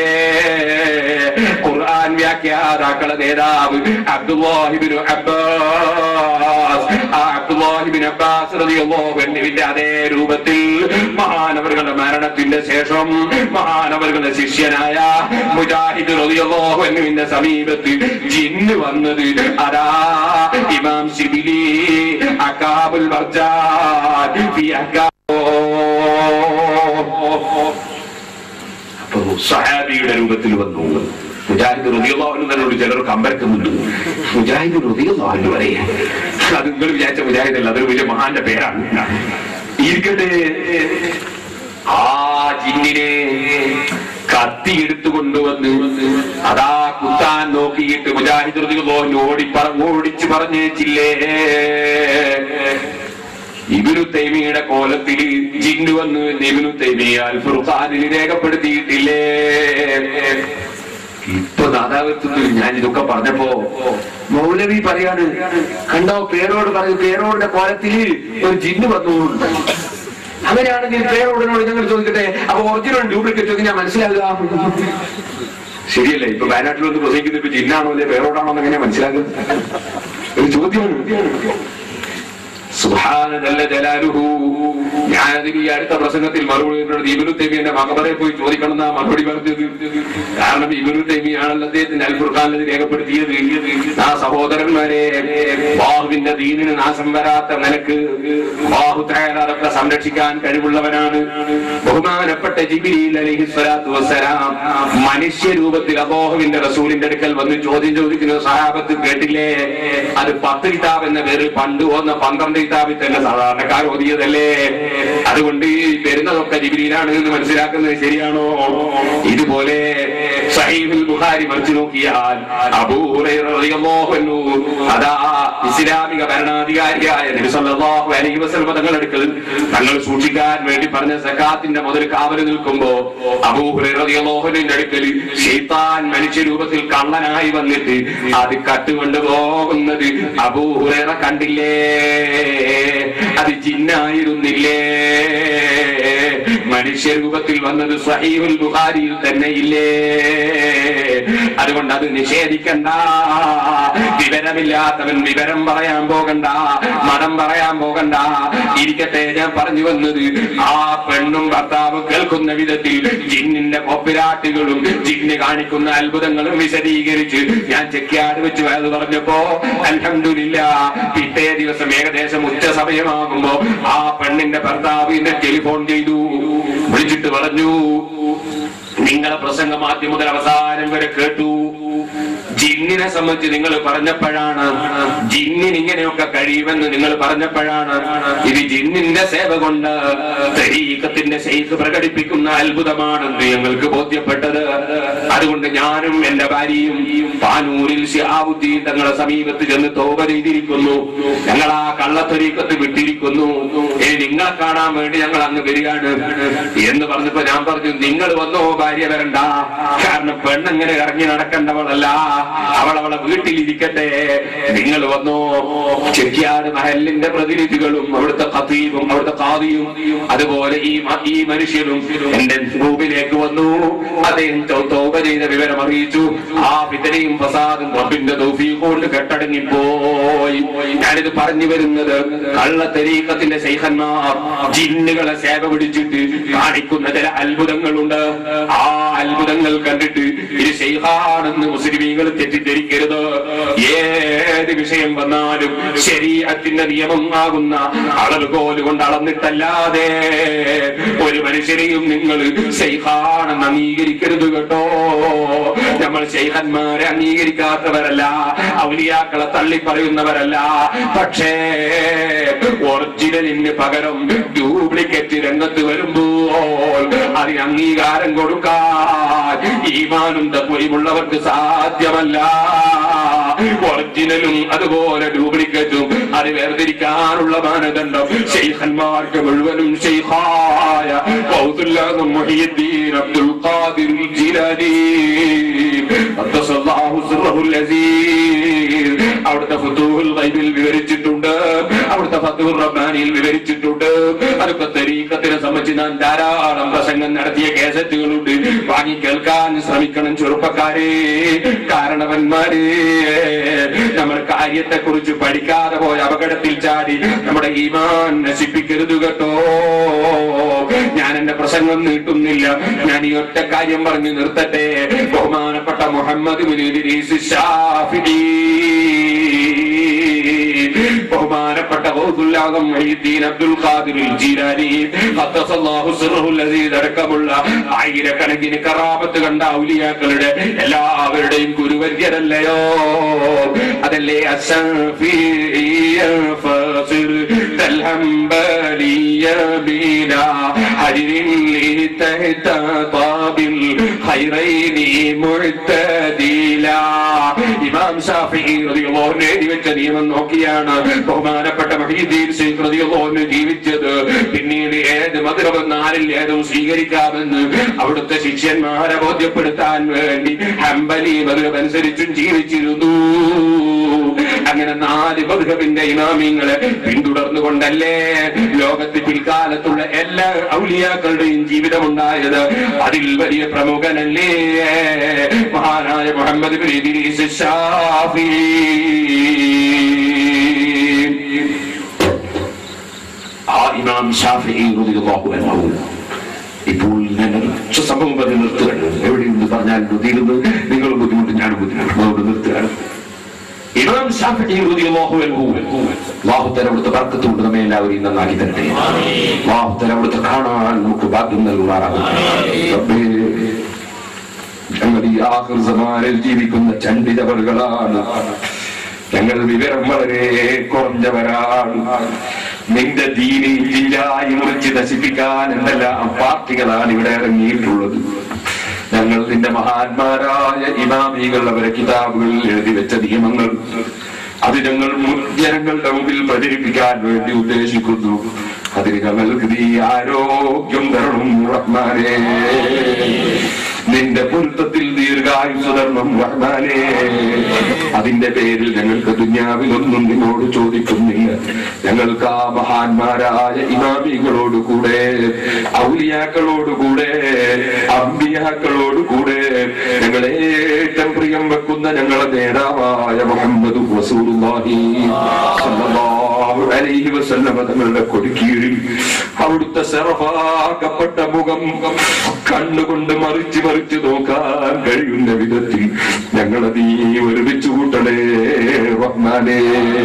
ഖുർആൻ വ്യാഖ്യാതാക്കളെ നേതാവ് അബ്ദുല്ലാഹിബിനു അബ്ബാസ് ആ അബ്ദുല്ലാഹിബിൻ അബ്ബാസ് റളിയല്ലാഹു അൻഹുവിന്റെ അതേ രൂപത്തിൽ മഹാനവറുകളുടെ മരണത്തിന്റെ ശേഷം മഹാനവറുകളുടെ ശിഷ്യനായ മുജാഹിദ് റളിയല്ലാഹു അൻഹുവിന്റെ സമീപത്ത് ജിന്ന് വന്നത് അതാ ഇമാം ശിബിലി അക്കാബുൽ മർജാൻ ഫി അക്കാ അപ്പൊ സഹാബിയുടെ രൂപത്തിൽ വന്നു മുജാഹിദ് റുദിയുള്ളവനോട് ചിലർ കമ്പരക്കുന്നുണ്ട് മുജാഹിദ് റുദിയുള്ളവന് പറയാ അത് നിങ്ങൾ വിചാരിച്ച മുജാഹിദ് അല്ല അതൊരു വലിയ മഹാന്റെ പേരാണ് ഇരിക്കട്ടെ ആ ജിന്നിനെ കത്തി എടുത്തു കൊണ്ടുവന്ന് അതാ കുത്താൻ നോക്കിയിട്ട് മുജാഹിദ് റുദിയുള്ളവൻ ഓടി പറ ഓടിച്ചു പറഞ്ഞേച്ചില്ലേ ഇബിനു തൈമിയുടെ കോലത്തിൽ ജിന്നു വന്നു എന്ന് ഇബിനു തൈമിയ അൽ ഫുർഖാനിൽ രേഖപ്പെടുത്തിയിട്ടില്ലേ ഇപ്പൊ നാദാവത്തിൽ ഞാൻ ഇതൊക്കെ പറഞ്ഞപ്പോ മൗലവി പറയാണ് കണ്ടോ പേരോട് പറഞ്ഞു പേരോടിന്റെ കോലത്തിൽ ഒരു ജിന്ന് വന്നു അങ്ങനെയാണെങ്കിൽ പേരോടിനോട് ഞങ്ങൾ ചോദിക്കട്ടെ അപ്പൊ ഒറിജിനൽ ഡ്യൂപ്ലിക്കേറ്റ് ഒക്കെ ഞാൻ മനസ്സിലാകുക ശരിയല്ലേ ഇപ്പൊ വയനാട്ടിൽ വന്ന് പ്രസംഗിക്കുന്നത് ഇപ്പൊ ജിന്നാണോ അല്ലെ പേരോടാണോ എന്ന് എങ്ങനെയാ മനസ്സിലാകുക ഒരു ചോദ്യമാണ് സുബ്ഹാന ജല്ല ജലാലുഹു ഞാനതിൽ ഈ അടുത്ത പ്രസംഗത്തിൽ മറുപടി പറഞ്ഞത് ഇബ്നു തൈമിയുടെ മകബറെ പോയി ചോദിക്കണം എന്നാ മറുപടി പറഞ്ഞത് കാരണം ഇബ്നു തൈമിയാണല്ലോ അദ്ദേഹത്തിന്റെ അൽ ഖുർആനിൽ രേഖപ്പെടുത്തിയത് ആ സഹോദരന്മാരെ ബാഹുവിന്റെ ദീനിന് നാശം വരാത്ത നിലക്ക് ബാഹു അതൊക്കെ സംരക്ഷിക്കാൻ കഴിവുള്ളവനാണ് ബഹുമാനപ്പെട്ട ജിബിരിൽ അലൈഹി സ്വലാത്തു വസ്സലാം മനുഷ്യ രൂപത്തിൽ അബോഹുവിന്റെ റസൂലിന്റെ അടുക്കൽ വന്ന് ചോദ്യം ചോദിക്കുന്ന സഹാബത്ത് കേട്ടില്ലേ അത് പത്ത് കിതാബ് എന്ന പേരിൽ പണ്ട് വന്ന പന്ത്രണ്ട് കിതാബിൽ തന്നെ സാധാരണക്കാർ ഓതിയതല്ലേ അതുകൊണ്ട് ഈ വരുന്നതൊക്കെ ജിബിരിയിലാണ് എന്ന് മനസ്സിലാക്കുന്നത് ശരിയാണോ ഇതുപോലെ സഹീഹുൽ ബുഖാരി മറിച്ചു നോക്കിയാൽ അബൂ ഹുറൈറ റളിയല്ലാഹു അൻഹു അതാ ഇസ്ലാമിക ഭരണാധികാരിയായ നബി സല്ലല്ലാഹു അലൈഹി വസല്ലം തങ്ങളുടെ അടുക്കൽ തങ്ങൾ സൂക്ഷിക്കാൻ വേണ്ടി പറഞ്ഞ സക്കാത്തിന്റെ മുതൽ കാവൽ നിൽക്കുമ്പോ അബൂ ഹുറൈറ റളിയല്ലാഹു അൻഹുവിന്റെ അടുക്കൽ ശൈത്താൻ മനുഷ്യ രൂപത്തിൽ കള്ളനായി വന്നിട്ട് അത് കട്ടുകൊണ്ട് പോകുന്നത് അബൂ ഹുറൈറ കണ്ടില്ലേ അത് ജിന്നായിരുന്നില്ലേ മനുഷ്യ രൂപത്തിൽ വന്നത് സഹീഹുൽ ബുഖാരിയിൽ തന്നെ ഇല്ലേ അതുകൊണ്ട് അത് നിഷേധിക്കണ്ട വിവരമില്ലാത്തവൻ വിവരം പറയാൻ പോകണ്ട മതം പറയാൻ പോകണ്ട ഇരിക്കട്ടെ ഞാൻ പറഞ്ഞു വന്നത് ആ പെണ്ണും ഭർത്താവും കേൾക്കുന്ന വിധത്തിൽ ജിന്നിന്റെ കോപ്പിരാട്ടുകളും ജിന്ന് കാണിക്കുന്ന അത്ഭുതങ്ങളും വിശദീകരിച്ച് ഞാൻ ചെക്കിയാട് വെച്ച് അത് പറഞ്ഞപ്പോ അൽഹംദുലില്ല പിറ്റേ ദിവസം ഏകദേശം ഉച്ച സമയമാകുമ്പോ ആ പെണ്ണിന്റെ ഭർത്താവ് എന്നെ ടെലിഫോൺ ചെയ്തു വിളിച്ചിട്ട് പറഞ്ഞു നിങ്ങളെ പ്രസംഗം ആദ്യം മുതൽ അവസാനം വരെ കേട്ടു ജിന്നിനെ സംബന്ധിച്ച് നിങ്ങൾ പറഞ്ഞപ്പോഴാണ് ജിന്നിന് ഇങ്ങനെയൊക്കെ കഴിയുമെന്ന് നിങ്ങൾ പറഞ്ഞപ്പോഴാണ് ഇത് ജിന്നിന്റെ സേവ കൊണ്ട് തരീക്കത്തിന്റെ ശൈഖ് പ്രകടിപ്പിക്കുന്ന അത്ഭുതമാണെന്ന് ഞങ്ങൾക്ക് ബോധ്യപ്പെട്ടത് അതുകൊണ്ട് ഞാനും എന്റെ ഭാര്യയും പാനൂരിൽ ഷിഹാബുദ്ദീൻ തങ്ങളുടെ സമീപത്ത് ചെന്ന് തോപ ചെയ്തിരിക്കുന്നു ഞങ്ങൾ ആ കള്ളത്തരീക്കത്ത് വിട്ടിരിക്കുന്നു ഇനി നിങ്ങളെ കാണാൻ വേണ്ടി ഞങ്ങൾ അങ്ങ് വരികയാണ് എന്ന് പറഞ്ഞപ്പോ ഞാൻ പറഞ്ഞു നിങ്ങൾ വന്നോ ഭാര്യ വരണ്ട കാരണം പെണ്ണങ്ങനെ ഇറങ്ങി നടക്കേണ്ടവളല്ല അവൾ അവളെ വീട്ടിലിരിക്കട്ടെ നിങ്ങൾ വന്നോ ചെക്കിയാട് മഹലിന്റെ പ്രതിനിധികളും അവിടുത്തെ ഖതീബും അവിടുത്തെ ഖാദിയും അതുപോലെ ഈ മ- ഈ മനുഷ്യനും എന്റെ റൂമിലേക്ക് വന്നു അദ്ദേഹം തൗ- തൗബ ചെയ്ത വിവരം അറിയിച്ചു ആ ഫിതനയും ഫസാദും റബ്ബിന്റെ തൗഫീഖ് കൊണ്ട് കെട്ടടങ്ങിപ്പോയി ഞാനിത് പറഞ്ഞു വരുന്നത് കള്ള തെരീക്കത്തിന്റെ ശൈഖന്മാർ ജിന്നുകളെ സേവ പിടിച്ചിട്ട് കാണിക്കുന്ന ചില അത്ഭുതങ്ങളുണ്ട് ആ അത്ഭുതങ്ങൾ കണ്ടിട്ട് ഇത് ശൈഖാണെന്ന് മുസ്ലിമീങ്ങൾ തെറ്റിദ്ധരിക്കരുത് ഏത് വിഷയം വന്നാലും ശരീരത്തിന്റെ നിയമം ആകുന്ന അളവുകോല് കൊണ്ട് അളന്നിട്ടല്ലാതെ ഒരു മനുഷ്യനെയും നിങ്ങൾ ശൈഖാണെന്ന് അംഗീകരിക്കരുത് കേട്ടോ നമ്മൾ ശൈഖന്മാരെ അംഗീകരിക്കാത്തവരല്ല ഔലിയാക്കളെ തള്ളി പറയുന്നവരല്ല പക്ഷേ ഒറിജിനലിന് പകരം ഡ്യൂപ്ലിക്കേറ്റ് രംഗത്ത് വരുമ്പോൾ അതിന് അംഗീകാരം കൊടുക്കാൻ ഈമാനും തത്വയുമുള്ളവർക്ക് സാധ്യമല്ല ഒറിജിനലും അതുപോലെ ഡ്യൂപ്ലിക്കേറ്റും അത് വേർതിരിക്കാനുള്ള മാനദണ്ഡം ഷെയ്ഖന്മാർക്ക് മുഴുവനും ഷെയ്ഖായ കൗതുല്ലാദും മുഹിയുദ്ദീൻ അബ്ദുൽ ഖാദിർ ജിലാനി ഖദ്ദസല്ലാഹു സിർറഹുൽ അസീസ് അവിടുത്തെ ഫുതൂഹുൽ ഗൈബിൽ വിവരിച്ചിട്ടുണ്ട് അവിടുത്തെ ഫതുഹുർ റബ്ബാനിയിൽ വിവരിച്ചിട്ടുണ്ട് അതൊക്കെ തരീക്കത്തിനെ സംബന്ധിച്ച് ഞാൻ ധാരാളം പ്രസംഗം നടത്തിയ കേസറ്റുകളുണ്ട് വാങ്ങി കേൾക്കാൻ ശ്രമിക്കണം ചെറുപ്പക്കാരെ കാരണവന്മാരെ നമ്മൾ കാര്യത്തെ കുറിച്ച് പഠിക്കാതെ പോയ അപകടത്തിൽ ചാടി നമ്മുടെ ഈമാൻ നശിപ്പിക്കരുത് കേട്ടോ ഞാൻ എന്റെ പ്രസംഗം നീട്ടുന്നില്ല ഞാൻ ഈ ഒറ്റ കാര്യം പറഞ്ഞു നിർത്തട്ടെ ബഹുമാനപ്പെട്ട മുഹമ്മദ് ബിൻ ഇദ്രീസ് ഷാഫിഈ ബഹുമാനപ്പെട്ട ഗൗസുല്ലാദം മൊഹീദ്ദീൻ അബ്ദുൽ ഖാദിർ ജീലാനി ഖദ്ദസല്ലാഹു സിർറുൽ അസീസ് അടക്കമുള്ള ആയിരക്കണക്കിന് കറാമത്ത് കണ്ട ഔലിയാക്കളുടെ എല്ലാവരുടെയും ഗുരുവര്യരല്ലയോ അതല്ലേ അസഫിയ ഫസിർ തൽഹംബലിയ ബിലാ ഹരിൻ لتحت طاب الخيرين معتدلا ഇമാം ഷാഫിഈ റളിയല്ലാഹു അൻഹു എഴുതി വെച്ച നിയമം നോക്കിയാണ് ബഹുമാനപ്പെട്ട മഹീദ്ദീൻ ശൈഖ് റളിയല്ലാഹു അൻഹു ജീവിച്ചത് പിന്നീട് ഏത് മധുരവും നാലിൽ ഏതും സ്വീകരിക്കാമെന്ന് അവിടുത്തെ ശിഷ്യന്മാരെ ബോധ്യപ്പെടുത്താൻ വേണ്ടി ഹംബലി മധുരം അനുസരിച്ചും ജീവിച്ചിരുന്നു അങ്ങനെ നാല് മധുരവിന്റെ ഇമാമിങ്ങളെ പിന്തുടർന്നുകൊണ്ടല്ലേ ലോകത്ത് പിൽക്കാലത്തുള്ള എല്ലാ ഔലിയാക്കളുടെയും ജീവിതമുണ്ടായത് അതിൽ വലിയ പ്രമുഖനല്ലേ മഹാനായ മുഹമ്മദ് ബിൻ ഇദ്രീസ് ഷാഫി ആ ഇമാം ഷാഫി റളിയല്ലാഹു അൻഹു ഇപ്പോൾ ഞാൻ ഒരൊറ്റ സംഭവം പറഞ്ഞ് നിർത്തുകയാണ് എവിടെയെന്ന് പറഞ്ഞാൽ തീരുന്നത് നിങ്ങൾ ബുദ്ധിമുട്ട് ഞാൻ ബുദ്ധിമുട്ട് അതുകൊണ്ട് നിർത്തുകയാണ് ഇമാം ഷാഫി റളിയല്ലാഹു അൻഹു അല്ലാഹു തആല അവിടുത്തെ ബർക്കത്ത് കൊണ്ട് നമ്മെ എല്ലാവരെയും നന്നാക്കി തരട്ടെ അല്ലാഹു തആല അവിടുത്തെ കാണാൻ നമുക്ക് ഭാഗ്യം നൽകുമാറാകട്ടെ റബ്ബേ ഞങ്ങൾ ഈ ആഖിർ സമാനിൽ ജീവിക്കുന്ന ചണ്ടിതവറുകളാണ് ഞങ്ങൾ വിവരം വളരെ കുറഞ്ഞവരാണ് നിന്റെ ദീനി ജില്ലായി മുറിച്ച് നശിപ്പിക്കാൻ എന്തെല്ലാം പാർട്ടികളാണ് ഇവിടെ ഇറങ്ങിയിട്ടുള്ളത് ഞങ്ങൾ നിന്റെ മഹാന്മാരായ ഇമാമികൾ അവരെ കിതാബുകളിൽ എഴുതി വെച്ച നിയമങ്ങൾ അത് ഞങ്ങൾ മുൻ ജനങ്ങളുടെ മുമ്പിൽ പ്രചരിപ്പിക്കാൻ വേണ്ടി ഉദ്ദേശിക്കുന്നു അതിന് ഞങ്ങൾക്ക് നീ ആരോഗ്യം തരണം റഹ്മാനേ നിന്റെ പൊരുത്തത്തിൽ ദീർഘായുസ് തരണം റഹ്മാനേ അതിന്റെ പേരിൽ ഞങ്ങൾക്ക് ദുന്യാവിലൊന്നും നിന്നോട് ചോദിക്കുന്നില്ല ഞങ്ങൾക്ക് ആ മഹാന്മാരായ ഇമാമികളോട് കൂടെ ഔലിയാക്കളോട് കൂടെ അമ്പിയാക്കളോട് കൂടെ ഞങ്ങളെ ഏറ്റവും പ്രിയം വെക്കുന്ന ഞങ്ങളെ നേതാവായ മുഹമ്മദ് റസൂലുള്ളാഹി സ്വല്ലല്ലാഹു അലൈഹി വസല്ലമ തങ്ങളുടെ കൊടിക്കീഴിൽ അവിടുത്തെ സെറഫാക്കപ്പെട്ട മുഖം കണ്ണുകൊണ്ട് മറിച്ച് മറിച്ച് നോക്കാൻ കഴിയുന്ന വിധത്തിൽ ഞങ്ങളെ നീ ഒരുമിച്ച് കൂട്ടണേ റഹ്മാനേ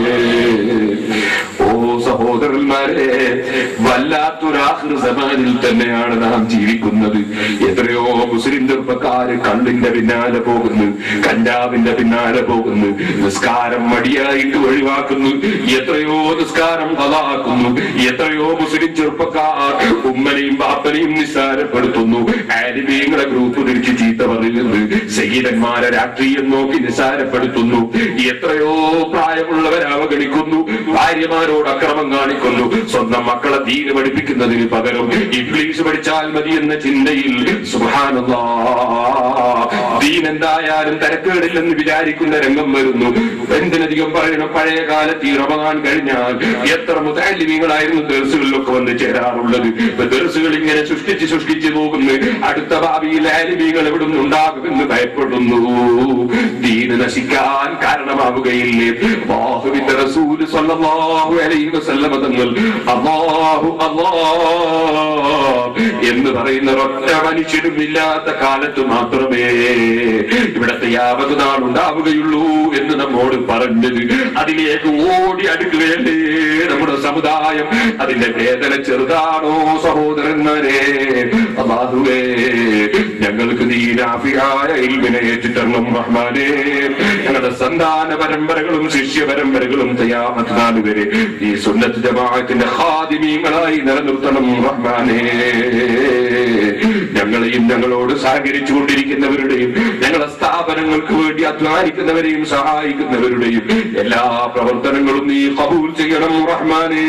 ഓ സഹോദരന്മാരെ വല്ലാത്തൊരാഹൃ സമാനിൽ തന്നെയാണ് നാം ജീവിക്കുന്നത് എത്രയോ മുസ്ലിം ചെറുപ്പക്കാര് കള്ളിന്റെ പിന്നാലെ പോകുന്നു കഞ്ചാവിന്റെ പിന്നാലെ പോകുന്നു നിസ്കാരം മടിയായിട്ട് ഒഴിവാക്കുന്നു എത്രയോ നിസ്കാരം കലാക്കുന്നു എത്രയോ മുസ്ലിം ചെറുപ്പക്കാർ ഉമ്മനെയും ബാപ്പനെയും നിസ്സാരപ്പെടുത്തുന്നു ആലിമീങ്ങളെ ഗ്രൂപ്പ് തിരിച്ച് ചീത്ത പറയുന്നത് സയ്യിദന്മാരെ രാഷ്ട്രീയം നോക്കി നിസ്സാരപ്പെടുത്തുന്നു എത്രയോ പ്രായമുള്ളവരെ അവഗണിക്കുന്നു ഭാര്യമാരോട് അക്രമം കാണിക്കുന്നു സ്വന്തം മക്കളെ ദീന് പഠിപ്പിക്കുന്നതിന് പകരം ഇംഗ്ലീഷ് പഠിച്ചാൽ മതി എന്ന ചിന്തയിൽ സുഹാനല്ലാ ദീൻ എന്തായാലും തരക്കേടില്ലെന്ന് വിചാരിക്കുന്ന രംഗം വരുന്നു എന്തിനധികം പറയണം പഴയ കാലത്ത് ഈ റമദാൻ കഴിഞ്ഞാൽ എത്ര മുതാലിമീങ്ങളായിരുന്നു ദർസുകളിലൊക്കെ വന്ന് ചേരാറുള്ളത് ഇപ്പൊ ദർസുകൾ ഇങ്ങനെ സൃഷ്ടിച്ച് സൃഷ്ടിച്ച് പോകുന്നു അടുത്ത ഭാവിയിൽ ആലിമീങ്ങൾ എവിടുന്ന് ഉണ്ടാകുമെന്ന് ഭയപ്പെടുന്നു ദീന് നശിക്കാൻ കാരണമാവുകയില്ലേ അല്ലാഹുവിന്റെ റസൂല് സ്വല്ലല്ലാഹു അലൈഹി വസല്ലമ തങ്ങൾ അല്ലാഹു അല്ലാഹ് എന്ന് പറയുന്ന ഒറ്റ മനുഷ്യരും ഇല്ലാത്ത കാലത്ത് മാത്രമേ ഇവിടത്തെ യാവത് നാൾ ഉണ്ടാവുകയുള്ളൂ എന്ന് നമ്മോട് പറഞ്ഞത് അതിലേക്ക് ഓടി അടുക്കുകയല്ലേ നമ്മുടെ സമുദായം അതിന്റെ വേദന ചെറുതാണോ സഹോദരന്മാരെ അള്ളാഹുവേ ഞങ്ങൾക്ക് നീ നാഫിയായ ഇൽമിനെ ഏറ്റിത്തരണം റഹ്മാനെ ഞങ്ങളുടെ സന്താന പരമ്പരകളും ശിഷ്യ പരമ്പരകളും തയ്യാമത്ത് നാൾ വരെ ഈ സുന്നത്ത് ജമാഅത്തിന്റെ ഹാദിമീങ്ങളായി നിലനിർത്തണം റഹ്മാനെ ഞങ്ങളെയും ഞങ്ങളോട് സഹകരിച്ചു കൊണ്ടിരിക്കുന്നവരുടെയും ഞങ്ങളുടെ സ്ഥാപനങ്ങൾക്ക് വേണ്ടി അധ്വാനിക്കുന്നവരെയും സഹായിക്കുന്നവരുടെയും എല്ലാ പ്രവർത്തനങ്ങളും നീ കബൂൽ ചെയ്യണം റഹ്മാനെ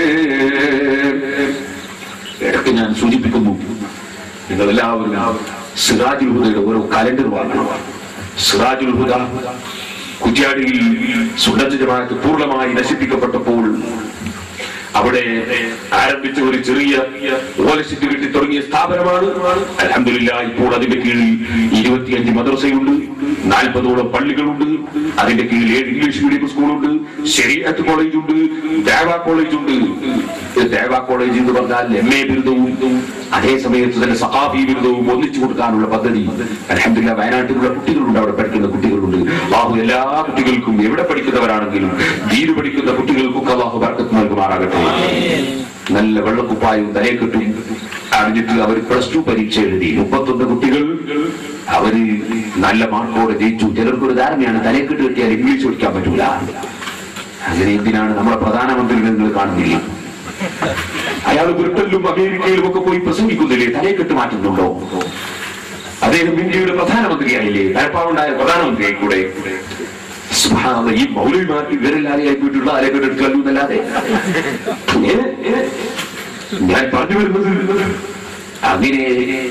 ഇടയ്ക്ക് ഞാൻ സൂചിപ്പിക്കുന്നു നിങ്ങൾ എല്ലാവരും സിറാജുൽ ഹുദയുടെ ഓരോ കലണ്ടർ വാങ്ങണം സിറാജുൽ ഹുദ കുറ്റ്യാടിയിൽ സുന്നത്ത് ജമാഅത്ത് പൂർണ്ണമായി നശിപ്പിക്കപ്പെട്ടപ്പോൾ അവിടെ ആരംഭിച്ച ഒരു ചെറിയ ഓലശിറ്റ് കിട്ടി തുടങ്ങിയ സ്ഥാപനമാണ് അലഹമില്ല ഇപ്പോൾ അതിന്റെ കീഴിൽ ഇരുപത്തിയഞ്ച് മദ്രസയുണ്ട് നാൽപ്പതോളം പള്ളികളുണ്ട് അതിന്റെ കീഴിൽ ഏഴ് ഇംഗ്ലീഷ് മീഡിയം സ്കൂളുണ്ട് ശരിയാത്ത് കോളേജ് ഉണ്ട് ദേവ കോളേജ് ഉണ്ട് ദേവ കോളേജ് എന്ന് പറഞ്ഞാൽ എം എ ബിരുദവും അതേ സമയത്ത് തന്നെ സഹാബി ബിരുദവും ഒന്നിച്ചു കൊടുക്കാനുള്ള പദ്ധതി അലഹമില്ല വയനാട്ടിലുള്ള കുട്ടികളുണ്ട് അവിടെ പഠിക്കുന്ന കുട്ടികളുണ്ട് ബാഹു എല്ലാ കുട്ടികൾക്കും എവിടെ പഠിക്കുന്നവരാണെങ്കിലും ദീന് പഠിക്കുന്ന കുട്ടികൾക്കും അള്ളാഹു ബർക്കത്ത് നൽകുമാറാകട്ടെ നല്ല വെള്ളക്കുപ്പായവും തലയെക്കെട്ടും അറിഞ്ഞിട്ട് അവർ പ്ലസ് ടു പരീക്ഷ എഴുതി മുപ്പത്തൊന്ന് കുട്ടികൾ അവര് നല്ല മാർക്കോടെ ജയിച്ചു ചിലർക്കൊരു ധാരണയാണ് തലയെക്കെട്ട് കിട്ടിയാൽ ഇംഗ്ലീഷ് പഠിക്കാൻ പറ്റൂല അങ്ങനെ എന്തിനാണ് നമ്മുടെ പ്രധാനമന്ത്രി നിങ്ങൾ കാണുന്നില്ല അയാൾ ബ്രിട്ടനിലും അമേരിക്കയിലും ഒക്കെ പോയി പ്രസംഗിക്കുന്നില്ലേ തലയെക്കെട്ട് മാറ്റുന്നുണ്ടോ അദ്ദേഹം ഇന്ത്യയുടെ പ്രധാനമന്ത്രിയായില്ലേ തലപ്പാവുണ്ടായ പ്രധാനമന്ത്രിയായി കൂടെ സുബ്ഹാനല്ലാഹ്, ഈ മൗലവിമാർക്ക് ഇവരെല്ലാരെയും ആയിപ്പോയിട്ടുള്ള തലക്കെട്ട് എടുത്തു എന്നല്ലാതെ ഏ? ഏ? ഞാൻ പറഞ്ഞു വരുന്നത് അങ്ങനെ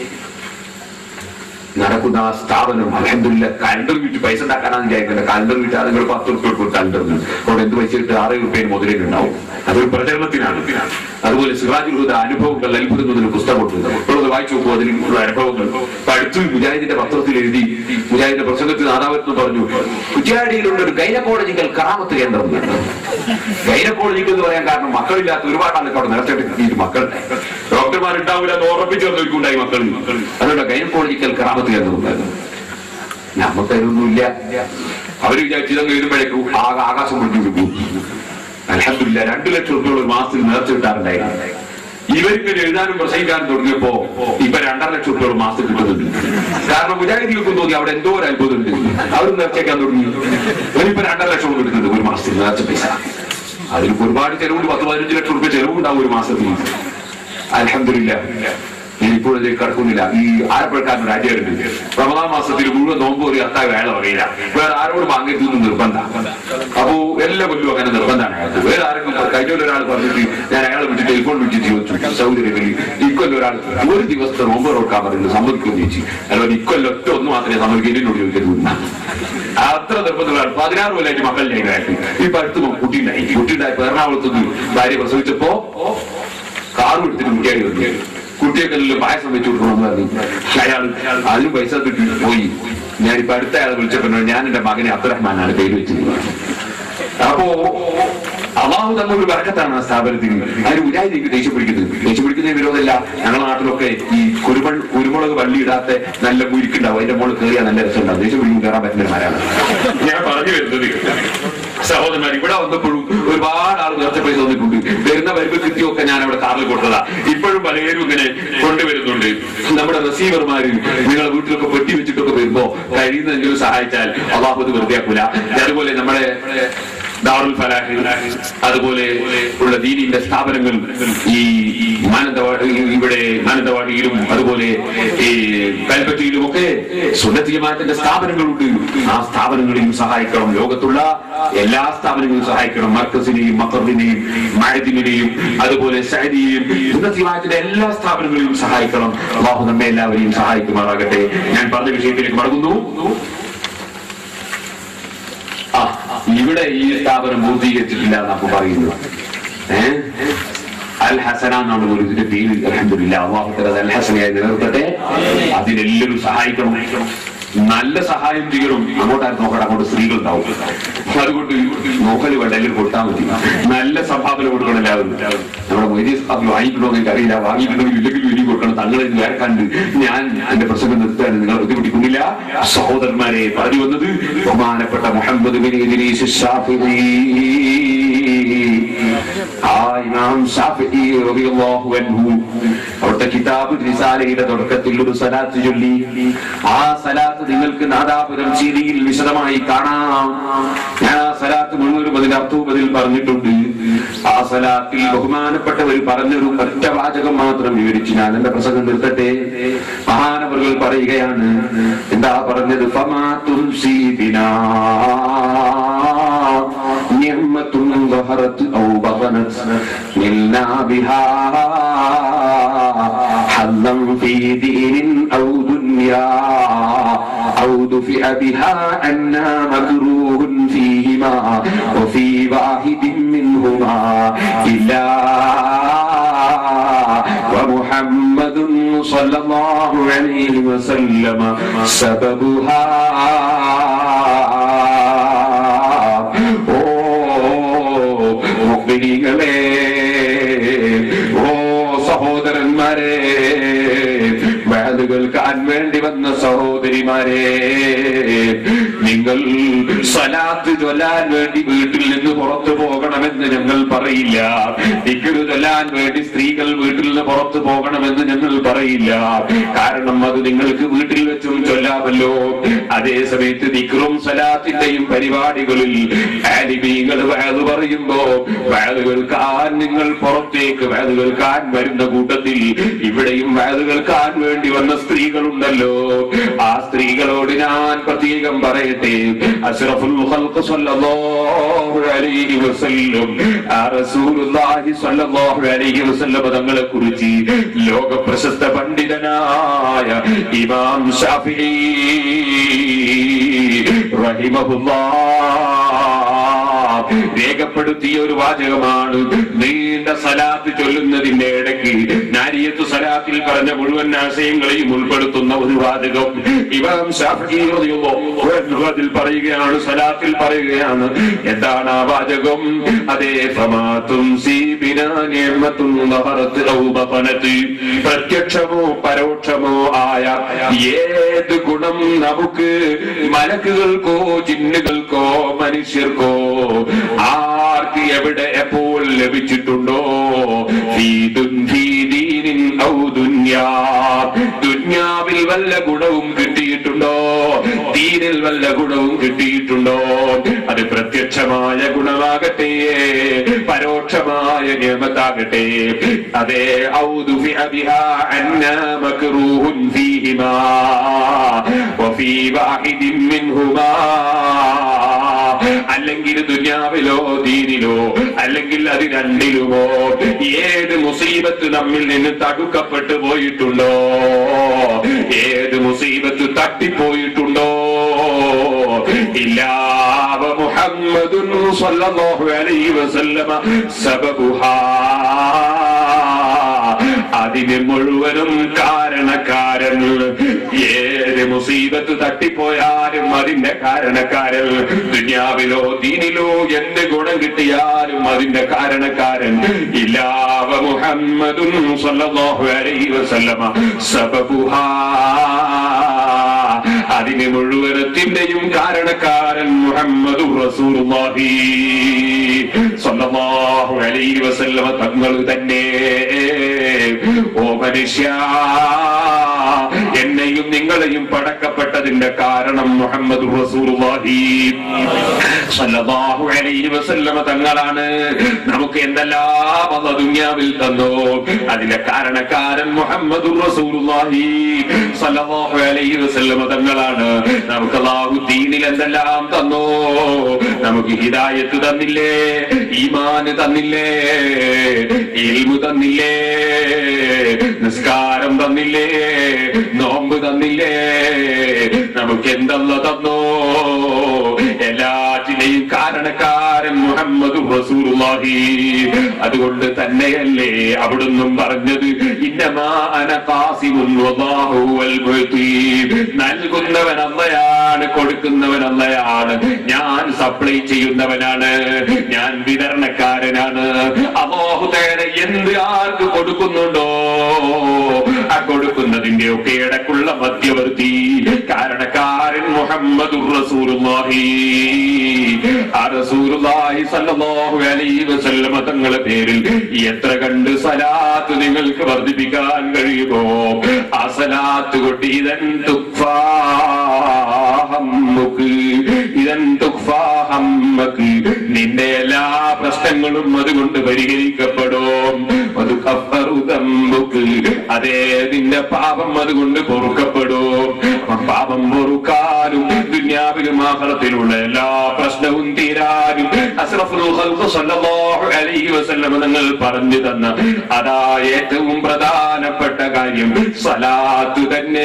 നടക്കുന്ന ആ സ്ഥാപനം അലഹമില്ല കലണ്ടർ വിറ്റ് പൈസ ഉണ്ടാക്കാനാണ് വിചാരിക്കുന്നത് കലണ്ടർ വിറ്റ് അത് നിങ്ങൾ പത്ത് റുപ്യ കൊടുക്കും കലണ്ടറിന് അതുകൊണ്ട് എന്ത് പൈസ ഇട്ട് ആറ് റുപ്യ മുതലുണ്ടാവും അതൊരു പ്രചരണത്തിനാണ് അതുപോലെ സിറാജുൽ ഹുദ അനുഭവങ്ങൾ അത്ഭുതം പുസ്തകമുണ്ട് നമ്മളത് വായിച്ചു നോക്കും അതിലുള്ള അനുഭവങ്ങൾ ഇപ്പൊ അടുത്ത് മുജാഹിദിന്റെ പത്രത്തിൽ എഴുതി മുജാഹിദിന്റെ പ്രസംഗത്തിൽ നാദാവത്വം പറഞ്ഞു കുറ്റ്യാടിയിലുള്ള ഒരു ഗൈനക്കോളജിക്കൽ കറാമത്ത് കേന്ദ്രം ഉണ്ട്. ഗൈനക്കോളജിക്കൽ എന്ന് പറയാൻ കാരണം മക്കളില്ലാത്ത ഒരുപാട് ആൾക്ക് അവിടെ നേരത്തെ കിട്ടിയിട്ട് മക്കൾ ഡോക്ടർമാരുണ്ടാവില്ല എന്ന് ഉറപ്പിച്ചു വന്നിരിക്കുണ്ടായി മക്കൾ അതുകൊണ്ട് ഗൈനക്കോളജിക്കൽ കറാമത്ത് കേന്ദ്രം ഉണ്ടായിരുന്നു നമുക്കതിനൊന്നുമില്ല അവര് വിചാരിച്ചു ഇതൊക്കെ എഴുതുമ്പോഴേക്കും ആകെ ആകാശം പിടിച്ചു കൊടുക്കും അലഹമില്ല രണ്ടു ലക്ഷം റുപ്യ ഒരു മാസത്തിൽ നേർച്ച കിട്ടാറുണ്ടായിരുന്നു ഇവരിങ്ങനെ എഴുതാനും പ്രസംഗിക്കാനും തുടങ്ങിയപ്പോ ഇപ്പൊ രണ്ടര ലക്ഷം റുപ്യ ഒരു മാസത്തിൽ കിട്ടുന്നുണ്ട് കാരണം മുജാഹിദികൾക്കും തോന്നി അവിടെ എന്തോ ഒരു അത്ഭുതം ഉണ്ട് അവരും നേർച്ചയ്ക്കാൻ തുടങ്ങി ഇവരിപ്പോ രണ്ടര ലക്ഷം കിട്ടുന്നുണ്ട് ഒരു മാസത്തിൽ നേർച്ച പൈസ അതിന് ഒരുപാട് ചെലവുണ്ട് പത്ത് പതിനഞ്ച് ലക്ഷം റുപ്യ ചെലവുണ്ടാവും ഒരു മാസത്തിൽ അലഹമില്ല ഞാൻ ഇപ്പോഴത്തേക്ക് കടക്കുന്നില്ല ഈ ആലപ്പുഴക്കാരൻ രാജ്യമുണ്ട് റമദാൻ മാസത്തിൽ മുഴുവൻ നോമ്പ് ഒരു അത്തായ വേള പറയില്ല വേറെ ആരോട് വാങ്ങരുതെന്ന് നിർബന്ധം അപ്പോ എല്ലാ കൊല്ലും അങ്ങനെ നിർബന്ധമാണ് അയാൾക്ക് വേറെ ആരെങ്കിലും കഴിഞ്ഞ ഒരാൾ പറഞ്ഞിട്ട് ഞാൻ അയാളെ വിളിച്ച് ടെലിഫോൺ വിളിച്ച് ചോദിച്ചു സൗകര്യങ്ങളിൽ ഇക്കൊല്ലം ഒരാൾ ഒരു ദിവസത്തെ നോമ്പ് തുറക്കാൻ പറയുന്നത് സമ്മതിക്കും ചോദിച്ചു അതുപോലെ ഇക്കൊല്ലം ഒറ്റ ഒന്ന് മാത്രമേ സമ്മതിക്കും എന്നോട് ചോദിക്കരുത് അത്ര നിർബന്ധമുള്ള പതിനാറ് കൊല്ലായിട്ട് മക്കളിലെ അയാൾക്ക് ഇപ്പൊ അടുത്ത് കുട്ടിയുണ്ടായി കുട്ടിയുണ്ടായപ്പോ എറണാകുളത്ത് നിന്ന് ഭാര്യ പ്രസവിച്ചപ്പോ കാറും എടുത്തിട്ട് കുട്ടിയാടി വന്നു കുട്ടിയൊക്കെ എല്ലാം പായസം വെച്ചു കൊടുക്കണമെന്ന് പറഞ്ഞു അയാൾ അതിന് പൈസ കിട്ടി പോയി ഞാനിപ്പോ അടുത്ത അയാളെ വിളിച്ചപ്പോ ഞാൻ എന്റെ മകനെ അബ്ദുറഹ്മാനാണ് പേര് വെച്ചിരുന്നത് അപ്പോ അള്ളാഹു തന്ന ഒരു വർക്കത്താണ് ആ സ്ഥാപനത്തിന് അതിന് മുജാഹിദിക്ക് ദേഷ്യം പിടിക്കുന്നത് ദേഷ്യം പിടിക്കുന്ന വിരോധമല്ല ഞങ്ങളുടെ നാട്ടിലൊക്കെ ഈ കുരുമൾ കുരുമുളക് വള്ളി ഇടാത്ത നല്ല മുരിക്കുണ്ടാവും അതിന്റെ മുകളിൽ കയറിയാൽ നല്ല രസമുണ്ടാവും ദേഷ്യം പിടിക്കും കയറാൻ പറ്റുന്നവരാണ് ഞാൻ പറഞ്ഞു വരുന്നത് സഹോദരന്മാർ ഇവിടെ വന്നപ്പോഴും ഒരുപാട് ആൾ നേർച്ച പൈസ വന്നിട്ടുണ്ട് വരുന്ന വരുമ്പ് കിട്ടിയൊക്കെ ഞാൻ അവിടെ കാറിൽ കൊടുത്തതാ ഇപ്പോഴും പലരും ഇങ്ങനെ കൊണ്ടുവരുന്നുണ്ട് നമ്മുടെ റിസീവർമാര് നിങ്ങളെ വീട്ടിലൊക്കെ പെട്ടി വെച്ചിട്ടൊക്കെ വരുമ്പോ കഴിയുന്നെങ്കിലും സഹായിച്ചാൽ അള്ളാഹു അത് വെറുതെ ആക്കൂല അതുപോലെ നമ്മുടെ ദാറുൽ ഫലാഹ് അതുപോലെ ഉള്ള ദീനിന്റെ സ്ഥാപനങ്ങൾ ഈ ഈ മാനന്തവാടി ഇവിടെ മാനന്തവാടിയിലും അതുപോലെ ഈ കൽപ്പറ്റയിലും ഒക്കെ സുന്നത്ത് ജമാഅത്തിന്റെ സ്ഥാപനങ്ങളുണ്ട് ആ സ്ഥാപനങ്ങളെയും സഹായിക്കണം ലോകത്തുള്ള എല്ലാ സ്ഥാപനങ്ങളും സഹായിക്കണം മർക്കസിനെയും മക്കറിനെയും മഴദിനെയും അതുപോലെ സൈദിയെയും സുന്നത്ത് ജമാഅത്തിന്റെ എല്ലാ സ്ഥാപനങ്ങളെയും സഹായിക്കണം അള്ളാഹു നമ്മെ എല്ലാവരെയും സഹായിക്കുമാറാകട്ടെ ഞാൻ പറഞ്ഞ വിഷയത്തിലേക്ക് മടങ്ങുന്നു ആ ഇവിടെ ഈ സ്ഥാപനം പൂർത്തീകരിച്ചിട്ടില്ല എന്നപ്പോ പറയുന്നു ഏഹ് അൽ ഹസന എന്നാണ് ഒരു ഇതിന്റെ പേര് അലഹമില്ല അള്ളാഹുത്തല അൽ ഹസനയായി നിലനിർത്തട്ടെ അതിനെല്ലാവരും സഹായിക്കണം നല്ല സഹായം ചെയ്യണം അങ്ങോട്ടാരും നോക്കണം അങ്ങോട്ട് സ്ത്രീകൾ ഉണ്ടാവും അതുകൊണ്ട് നോക്കല് വേണ്ട എല്ലാവരും കൊടുത്താൽ മതി നല്ല സംഭാവന കൊടുക്കണം എല്ലാവരും നമ്മുടെ മൊയ്തീൻ സാഹിബ് വാങ്ങിക്കണോ എന്ന് എനിക്കറിയില്ല വാങ്ങിക്കണമെങ്കിൽ ഇല്ലെങ്കിലും ഇനി കൊടുക്കണം തങ്ങളെ വേറെ കണ്ട് ഞാൻ എന്റെ പ്രസംഗം നിർത്താൻ നിങ്ങൾ ബുദ്ധിമുട്ടിക്കുന്നില്ല സഹോദരന്മാരെ പറഞ്ഞു വന്നത് ബഹുമാനപ്പെട്ട മുഹമ്മദ് ബിൻ ഇദ്രീസ് ഷാഫിഈ ആ ഇമാം ഷാഫിഈ റളിയല്ലാഹു അൻഹു അവിടുത്തെ കിതാബ് റിസാലയുടെ തുടക്കത്തിൽ ഒരു സലാത്ത് ചൊല്ലി ആ സലാത്ത് നിങ്ങൾക്ക് നാദാപുരം സീരിയിൽ വിശദമായി കാണാം ഞാൻ ആ സലാത്ത് മുഴുവനും അതിന്റെ അർത്ഥവും അതിൽ പറഞ്ഞിട്ടുണ്ട് ആ സലാത്തിൽ ബഹുമാനപ്പെട്ടവർ പറഞ്ഞൊരു ഒറ്റ വാചകം മാത്രം വിവരിച്ച് ഞാൻ എന്റെ പ്രസംഗം നിർത്തട്ടെ മഹാനവറുകൾ പറയുകയാണ് എന്താ പറഞ്ഞത് ഫമാത്തും സീദിനാ نعمة ظهرت أو بطنت نلنا بها حظا في دين أو دنيا أو دفئ بها عنا مكروه فيهما وفي واحد منهما إلا ومحمد صلى الله عليه وسلم سببها ഓ മുഗ്മിനീകളെ ഓ സഹോദരന്മാരെ വേദ കേൾക്കാൻ വേണ്ടി വന്ന സഹോദരിമാരെ നിങ്ങൾ സലാത്ത് ചൊല്ലാൻ വേണ്ടി വീട്ടിൽ നിന്ന് പുറത്തു പോകണമെന്ന് ഞങ്ങൾ പറയില്ല ദിക്കറ് ചൊല്ലാൻ വേണ്ടി സ്ത്രീകൾ വീട്ടിൽ നിന്ന് പുറത്തു പോകണമെന്ന് ഞങ്ങൾ പറയില്ല കാരണം അത് നിങ്ങൾക്ക് വീട്ടിൽ വെച്ചും ചൊല്ലാമല്ലോ അതേ സമയത്ത് ദിക്റും സലാത്തിന്റെയും പരിപാടികളിൽ ആലിമീങ്ങൾ വേദ് പറയുമ്പോ വേദ് കേൾക്കാൻ നിങ്ങൾ പുറത്തേക്ക് വേദ് കേൾക്കാൻ വരുന്ന കൂട്ടത്തിൽ ഇവിടെയും വേദ് കേൾക്കാൻ വേണ്ടി വന്ന സ്ത്രീകളുണ്ടല്ലോ ആ സ്ത്രീകളോട് ഞാൻ പ്രത്യേകം പറയട്ടെ അഷ്റഫുൽ ഖൽഖ് സ്വല്ലല്ലാഹു അലൈഹി വസല്ലം ആ റസൂലുള്ളാഹി സ്വല്ലല്ലാഹു അലൈഹി വസല്ലം തങ്ങളെ കുറിച്ച് ലോക പ്രശസ്ത പണ്ഡിതനായ ഇമാം ഷാഫിഈ റഹിമഹുല്ലാഹ് രേഖപ്പെടുത്തിയ ഒരു വാചകമാണ് നീണ്ട സലാത്ത് ചൊല്ലുന്നതിന്റെ ഇടയ്ക്ക് നാരിയത്ത് സലാത്തിൽ പറഞ്ഞ മുഴുവൻ ആശയങ്ങളെയും ഉൾപ്പെടുത്തുന്ന ഒരു വാചകം ഇമാം ഷാഫിഈ റളിയല്ലാഹു അൻഹു അതിൽ പറയുകയാണ് സലാത്തിൽ പറയുകയാണ് എന്താണ് ആ വാചകം അതേ ഫമാതും സീബിനാ നിഅമത്തുൻ ളഹറത്ത് ഔ ബതനത്ത് പ്രത്യക്ഷമോ പരോക്ഷമോ ആയ ഏത് ഗുണം നമുക്ക് മലക്കുകൾക്കോ ജിന്നുകൾക്കോ മനുഷ്യർക്കോ ആർക്ക് എവിടെ എപ്പോൾ ലഭിച്ചിട്ടുണ്ടോ ഫീ ദുൻ- ഫീ ദീനിൻ ഔ ദുന്യാ. ദുന്യാവിൽ വല്ല ഗുണവും കിട്ടിയിട്ടുണ്ടോ ദീനിൽ വല്ല ഗുണവും കിട്ടിയിട്ടുണ്ടോ അത് പ്രത്യക്ഷമായ ഗുണമാകട്ടെ പരോക്ഷമായ നിയമത്താകട്ടെ അതെ ഔദുഫിഅ ബിഹാ അന്നാ മക്റൂഹുൻ ഫീഹിമാ വഫീ വാഹിദിൻ മിൻഹുമാ അല്ലെങ്കിൽ ദുനിയാവിലോ ദീനിലോ അല്ലെങ്കിൽ അത് രണ്ടിലുമോ ഏത് മുസീബത്ത് നമ്മിൽ നിന്ന് തടുക്കപ്പെട്ടു പോയിട്ടുണ്ടോ ഏത് മുസീബത്ത് തട്ടിപ്പോയിട്ടുണ്ടോ ഇല്ലാവ മുഹമ്മദുൻ സ്വല്ലല്ലാഹു അലൈഹി വസല്ലമ സബബുഹാ അതിന് മുഴുവനും കാരണക്കാരൻ ഏത് മുസീബത്ത് തട്ടിപ്പോയാലും അതിന്റെ കാരണക്കാരൻ ദുനിയാവിലോ ദീനിലോ എന്ത് ഗുണം കിട്ടിയാലും അതിന്റെ കാരണക്കാരൻ ഇല്ലാവ മുഹമ്മദുൻ സ്വല്ലല്ലാഹു അലൈഹി വസല്ലമ സബബുഹാ അതിന് മുഴുവനത്തിന്റെയും കാരണക്കാരൻ മുഹമ്മദ് റസൂലുള്ളാഹി സ്വല്ലല്ലാഹു അലൈഹി വസല്ലമ തങ്ങൾ തന്നെ ഓ മനുഷ്യ എന്നെയും നിങ്ങളെയും പടക്കപ്പെട്ടതിന്റെ കാരണം മുഹമ്മദ് റസൂലുള്ളാഹി സ്വല്ലല്ലാഹു അലൈഹി വസല്ലമ തങ്ങളാണ് നമുക്ക് എന്തെല്ലാം അല്ല ദുനിയാവിൽ തന്നോ അതിന്റെ കാരണക്കാരൻ മുഹമ്മദ് റസൂലുള്ളാഹി സ്വല്ലല്ലാഹു അലൈഹി വസല്ലമ തങ്ങളാണ് നമുക്ക് അല്ലാഹു ദീനിൽ എന്തെല്ലാം തന്നോ നമുക്ക് ഹിദായത്ത് തന്നില്ലേ ഈമാന് തന്നില്ലേ ഇൽമു തന്നില്ലേ നിസ്കാരം തന്നില്ലേ നോമ്പ് തന്നില്ലേ നമുക്ക് എന്തെല്ലാം തന്നോ എല്ലാറ്റിനെയും കാരണക്കാരൻ മുഹമ്മദ് റസൂലുള്ളാഹി അതുകൊണ്ട് തന്നെയല്ലേ അവിടുന്നും പറഞ്ഞത് ഇന്ന ഇന്നമാ അന ഖാസിമുൻ വല്ലാഹു വൽ മുഅ്തി നൽകുന്നവൻ അള്ളയാണ് കൊടുക്കുന്നവൻ അള്ളയാണ് ഞാൻ സപ്ലൈ ചെയ്യുന്നവനാണ് ഞാൻ വിതരണക്കാരനാണ് അള്ളാഹു തേര എന്ത് ആർക്ക് കൊടുക്കുന്നുണ്ടോ ആ കൊടുക്കുന്നതിന്റെ ഒക്കെ ഇടക്കുള്ള മധ്യവർത്തി കാരണക്കാരൻ മുഹമ്മദ് റസൂലുള്ളാഹി ആ റസൂലുള്ളാഹി സ്വല്ലല്ലാഹു അലൈഹി വസല്ലമ തങ്ങളെ പേരിൽ എത്ര കണ്ട് സലാത്ത് നിങ്ങൾക്ക് വർദ്ധിപ്പിക്കാൻ കഴിയുമോ ആ സലാത്ത് കൊണ്ട് ഇതൻ തുക്ഫാഹമ്മുക്ക് ഇതൻ തുക്ഫാഹമ്മക്ക് നിന്റെ എല്ലാ പ്രശ്നങ്ങളും അതുകൊണ്ട് പരിഹരിക്കപ്പെടും അത് കഫറുതമ്പുക്ക് അതേ നിന്റെ പാപം അതുകൊണ്ട് പൊറുക്കപ്പെടും അപ്പം പാപം പൊറുക്കാനും ദുന്യാവിലും ആഹ്റത്തിലുള്ള എല്ലാ പ്രശ്നവും തീരാനും അസ്റഫുൽ ഖൽഖ് സല്ലല്ലാഹു അലൈഹി വസല്ലം നിങ്ങൾ പറഞ്ഞു തന്ന അതാ ഏറ്റവും പ്രധാനപ്പെട്ട കാര്യം സലാത്ത് തന്നെ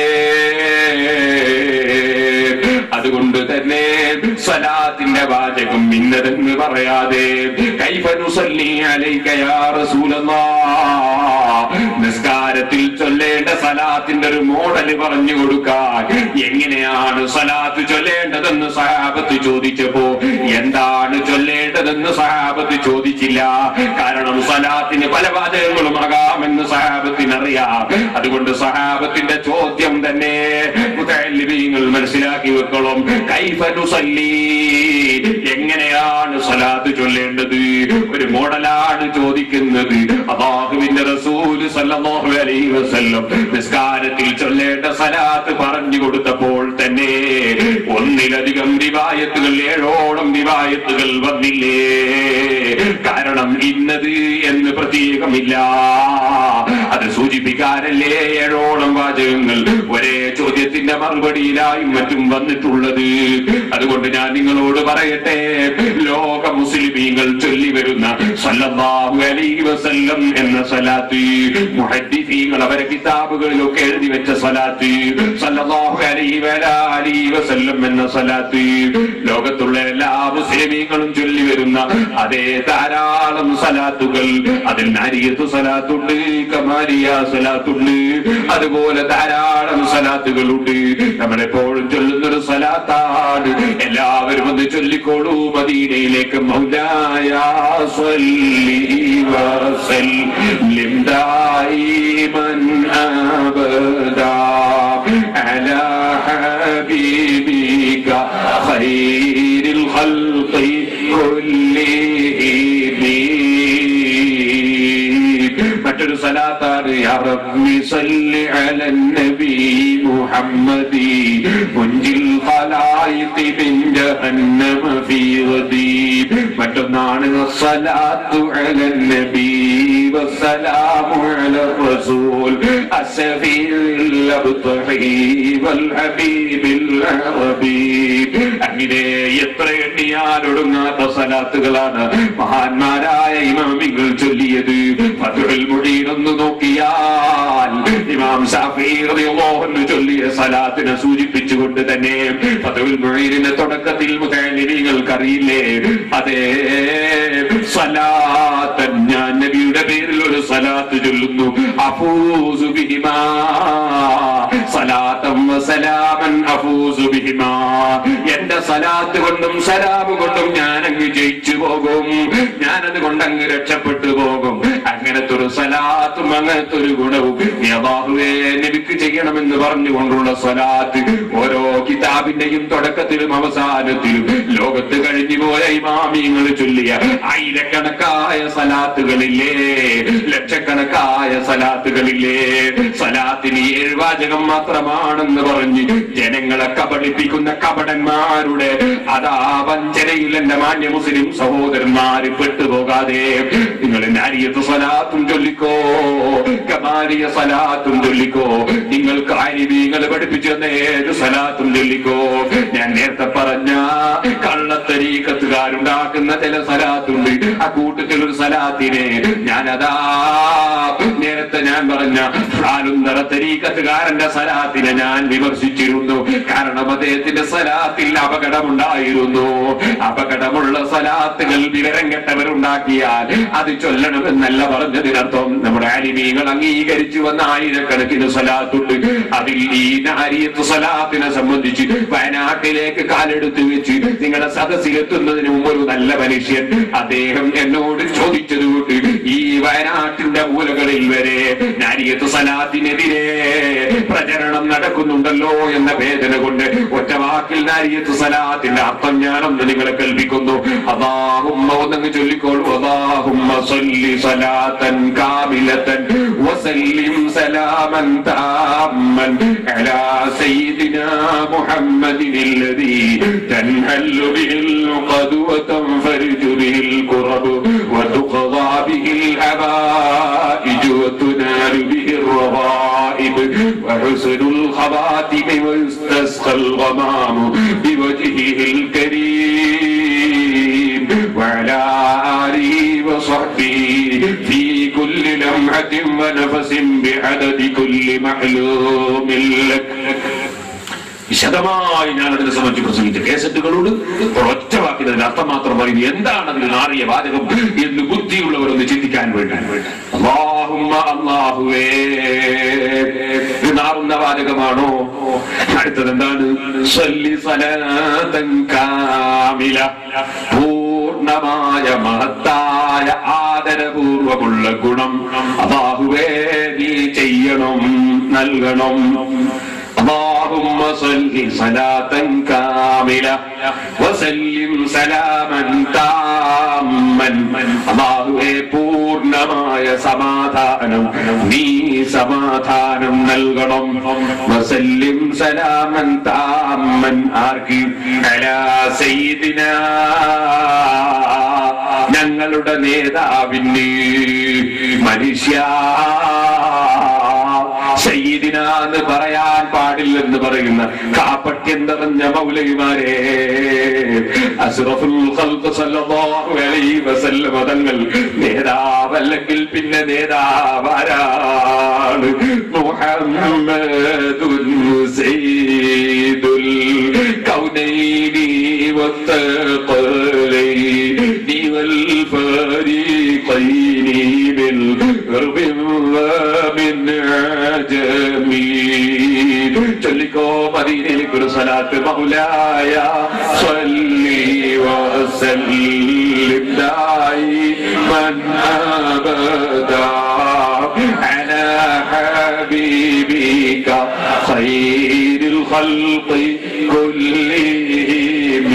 അതുകൊണ്ട് തന്നെ സലാത്തിന്റെ വാചകം ഇന്നതെന്ന് പറയാതെ കൈഫനുസല്ലി അലൈക യാ റസൂലല്ലാഹ് നിസ്കാരത്തിൽ ചൊല്ലേണ്ട സലാത്തിന്റെ ഒരു മോഡൽ പറഞ്ഞു കൊടുക്കാൻ എങ്ങനെയാണ് സലാത്ത് ചൊല്ലേണ്ടതെന്ന് സഹാബത്ത് ചോദിച്ചപ്പോ എന്താണ് ചൊല്ലേണ്ടതെന്ന് സഹാബത്ത് ചോദിച്ചില്ല കാരണം സലാത്തിന് പല വാചകങ്ങളും ആകാമെന്ന് സഹാബത്തിന് അറിയാം അതുകൊണ്ട് സഹാബത്തിന്റെ ചോദ്യം തന്നെ മുതല്ലിമീങ്ങൾ മനസ്സിലാക്കി വെക്കണം കൈഫനുസല്ലി എങ്ങനെയാണ് സലാത്ത് ചൊല്ലേണ്ടത് ഒരു മോഡലാണ് ചോദിക്കുന്നത് അള്ളാഹുവിന്റെ റസൂല് സല്ലല്ലാഹു അലൈഹി വസല്ലം നിസ്കാരത്തിൽ ചൊല്ലേണ്ട സലാത്ത് പറഞ്ഞു കൊടുത്തപ്പോൾ തന്നെ ഒന്നിലധികം റിവായത്തുകൾ ഏഴോളം റിവായത്തുകൾ വന്നില്ലേ കാരണം ഇന്നത് എന്ന് പ്രത്യേകമില്ല അത് സൂചിപ്പിക്കാനല്ലേ ഏഴോളം വാചകങ്ങൾ ഒരേ ചോദ്യത്തിന്റെ മറുപടിയിലായും മറ്റും വന്നിട്ടുള്ളത് അതുകൊണ്ട് ഞാൻ നിങ്ങളോട് പറയട്ടെ ലോക മുസ്ലിമീങ്ങൾ ചൊല്ലി വരുന്ന സല്ലല്ലാഹു അലൈഹി വസല്ലം എന്ന സലാത്ത് മുഹദ്ദിസീങ്ങൾ അവരെ കിതാബുകളിലൊക്കെ എഴുതി വെച്ച സലാത്ത് സല്ലല്ലാഹു അലൈഹി വലാലിഹി വസല്ലം എന്ന സലാത്ത് ലോകത്തുള്ള എല്ലാ മുസ്ലിമീങ്ങളും ചൊല്ലി വരുന്ന അതേ ധാരാളം സലാത്തുകൾ അതിൽ നാരിയത്ത് സലാത്തുണ്ട് കമാരിയ സലാത്തുണ്ട് അതുപോലെ ധാരാളം സലാത്തുകളുണ്ട് നമ്മളെപ്പോഴും ചൊല്ലുന്നൊരു സലാത്താണ് എല്ലാവരും ഒന്ന് ചൊല്ലിക്കോളൂ മദീനയിലേക്ക് മൗലായ സ്വല്ലി വസല്ലിം ദായിമൻ അബദാ അലാ ഹബീബിക ഖൈരിൽ ഖൽഖി കുല്ലിഹിം മറ്റൊരു സലാത്താണ് യാ റബ്ബി സല്ലി അലൻ നബി മുഹമ്മദി മുൻജിൽ ഖലായിഖി മിൻ ജഹന്നമ ഫീ ഗദീ മറ്റൊന്നാണ് സലാത്തു അലൻ നബി വസ്സലാമു അല റസൂൽ അസ്സഫീൽ അബ്തഹി വൽ ഹബീബിൽ അറബി അങ്ങനെ എത്ര എണ്ണിയാലൊടുങ്ങാത്ത സലാത്തുകളാണ് മഹാന്മാരായ ഇമാമിങ്ങൾ ചൊല്ലിയത് ഫതുൽ മുഴീൻ ഒന്ന് നോക്കിയാൽ ഇമാം ഷാഫി റളിയല്ലാഹു അൻഹു ചൊല്ലിയ സലാത്തിനെ സൂചിപ്പിച്ചുകൊണ്ട് തന്നെ ഫതുൽ മുഴീനിന്റെ തുടക്കത്തിൽ മുതലിങ്ങൾക്ക് അറിയില്ലേ അതേ സലാത്തൻ ഞാൻ നബിയുടെ പേരിൽ ഒരു സലാത്ത് ചൊല്ലുന്നു അഫൂസു ബിഹിമാ സലാത്തം വസലാമൻ അഫൂസു ബിഹിമാ എന്റെ സലാത്ത് കൊണ്ടും സലാമ് കൊണ്ടും ഞാൻ അങ്ങ് ജയിച്ചു പോകും ഞാനത് കൊണ്ട് അങ്ങ് രക്ഷപ്പെട്ടു പോകും അങ്ങനത്തെ ഒരു സലാത്തും അങ്ങനത്തെ ഒരു ഗുണവും നീ അള്ളാഹുവേ നബിക്ക് ചെയ്യണമെന്ന് പറഞ്ഞുകൊണ്ടുള്ള സ്വലാത്ത് ഓരോ കിതാബിന്റെയും തുടക്കത്തിലും അവസാനത്തിലും ലോകത്ത് കഴിഞ്ഞു പോയ ഇമാമിങ്ങൾ ചൊല്ലിയ ആയിരക്കണക്കായ സലാത്തുകളില്ലേ ലക്ഷക്കണക്കായ സലാത്തുകളില്ലേ സലാത്തിന് ഏഴ് വാചകം മാത്രമാണെന്ന് പറഞ്ഞ് ജനങ്ങളെ കബളിപ്പിക്കുന്ന കപടന്മാരുടെ അതാ വഞ്ചനയിൽ എന്റെ മാന്യ മുസ്ലിം സഹോദരന്മാര് പെട്ടുപോകാതെ നിങ്ങൾ നാരിയത്ത് സലാത്തും ചൊല്ലിക്കോ കമാരിയ സലാത്തും ചൊല്ലിക്കോ നിങ്ങൾ കാര്യങ്ങൾ പഠിപ്പിച്ചു തന്ന ഏത് സലാത്തും ചൊല്ലിക്കോ ഞാൻ നേരത്തെ പറഞ്ഞ കള്ളത്തരീക്കത്തുകാരുണ്ടാക്കുന്ന ചില സലാത്തുണ്ട് ആ കൂട്ടത്തിൽ ഒരു സലാത്തിനെ ഞാനതാ നേരത്തെ നേരത്തെ ഞാൻ പറഞ്ഞ ആലുന്തറ തരീക്കത്തുകാരന്റെ സലാത്തിനെ ഞാൻ വിമർശിച്ചിരുന്നു കാരണം അദ്ദേഹത്തിന്റെ സലാത്തിൽ അപകടമുണ്ടായിരുന്നു അപകടമുള്ള സലാത്തുകൾ വിവരം കെട്ടവരുണ്ടാക്കിയാൽ അത് ചൊല്ലണമെന്നല്ല പറഞ്ഞതിനർത്ഥം നമ്മുടെ അലിമീകൾ അംഗീകരിച്ചു വന്ന ആയിരക്കണക്കിന് സലാത്തുണ്ട് അതിൽ ഈ നാരിയത്ത് സലാത്തിനെ സംബന്ധിച്ച് വയനാട്ടിലേക്ക് കാലെടുത്ത് വെച്ച് നിങ്ങളുടെ സദസ്സിലെത്തുന്നതിന് മുമ്പ് ഒരു നല്ല മനുഷ്യൻ അദ്ദേഹം എന്നോട് ചോദിച്ചതുകൊണ്ട് ഈ വയനാട്ടിന്റെ മൂലകളിൽ വരെ നാരിയത്ത് സലാത്തിനെതിരെ പ്രചരണം നടക്കുന്നുണ്ടല്ലോ എന്ന വേദന കൊണ്ട് ഒറ്റ വാക്കിൽ നാരിയത്ത് സലാത്തിന്റെ അർത്ഥം ഞാനൊന്ന് നിങ്ങളെ കൽപ്പിക്കുന്നു അതാഹുമ്മ ഒന്നങ്ങ് ചൊല്ലിക്കോളൂ അതാഹുമ്മ സല്ലി സലാത്തൻ കാമിലത്തൻ വസല്ലിം സലാമൻ താമൻ അലാ സയ്യിദിനാ മുഹമ്മദിൻ الذي تنهل به العقد وتنفرج به الكرب وتقضى به الحبائج وتنال به الرغائب وحسن الخواتم ويستسقى الغمام بوجهه الكريم وعلى آله وصحبه في كل لمحة ونفس بعدد كل محلوم لك വിശദമായി ഞാൻ അതിനെ സംബന്ധിച്ച് പ്രസംഗിച്ച കേസറ്റുകളോട് ഒറ്റ വാക്കിന് അതിന്റെ അർത്ഥം മാത്രം പറയുന്നു എന്താണ് അതിൽ നാറിയ വാചകം എന്ന് ബുദ്ധിയുള്ളവരൊന്ന് ചിന്തിക്കാൻ വേണ്ടി അള്ളാഹുമ്മ അള്ളാഹുവേ ഇത് നാറുന്ന വാചകമാണോ അടുത്തത് എന്താണ് സല്ലി സലാത്തൻ കാമില പൂർണ്ണമായ മഹത്തായ ആദരപൂർവമുള്ള ഗുണം അള്ളാഹുവേ നീ ചെയ്യണം നൽകണം اللهم صل صلاة كاملة وسلم سلاما تاما അള്ളാഹുവെ പൂർണ്ണമായ സമാധാനം നീ സമാധാനം നൽകണം വസല്ലിം സലാമൻ താമൻ ആർക്ക് അലാ സയ്യിദിനാ ഞങ്ങളുടെ നേതാവിന് മനുഷ്യ സയ്യിദിന എന്ന് പറയാൻ പാടില്ലെന്ന് പറയുന്ന കാപ്പട്യം നിറഞ്ഞ മൗലവിമാരെ അസ്റഫുൽ ഖൽഖ് സല്ലല്ലാഹു അലൈഹി വസല്ലം തങ്ങൾ നേതാവല്ലെങ്കിൽ പിന്നെ നേതാവാരാണ് മുഹമ്മദുൻ സയ്യിദുൽ കൗനൈനി والثقلين والفريقين بالغرب ومن عجم ചൊല്ലിക്കോ മദീനയിലേക്ക് ഒരു സലാത്ത് മൗലായ സ്വല്ലി വസല്ലിം ദായിമൻ അബദാ على حبيبك خير الخلق كلهم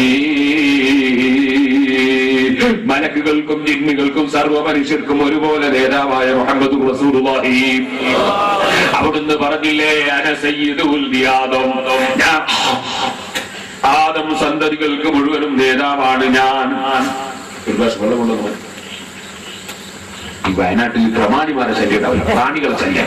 മലക്കുകൾക്കും ജിന്നുകൾക്കും സർവ്വ മനുഷ്യർക്കും ഒരുപോലെ നേതാവായ മുഹമ്മദ് റസൂലുള്ളാഹി അവിടുന്ന് പറഞ്ഞില്ലേ അന സയ്യിദുൽ ദിയാദം ഞാൻ ആദം സന്തതികൾക്ക് മുഴുവനും നേതാവാണ് ഞാൻ ഒരു ഗ്ലാസ് വെള്ളം കൊണ്ടുവന്നു മതി. ഈ വയനാട്ടിൽ പ്രമാണിമാരെ ശല്യം ഉണ്ടാവില്ല പ്രാണികളെ ശല്യം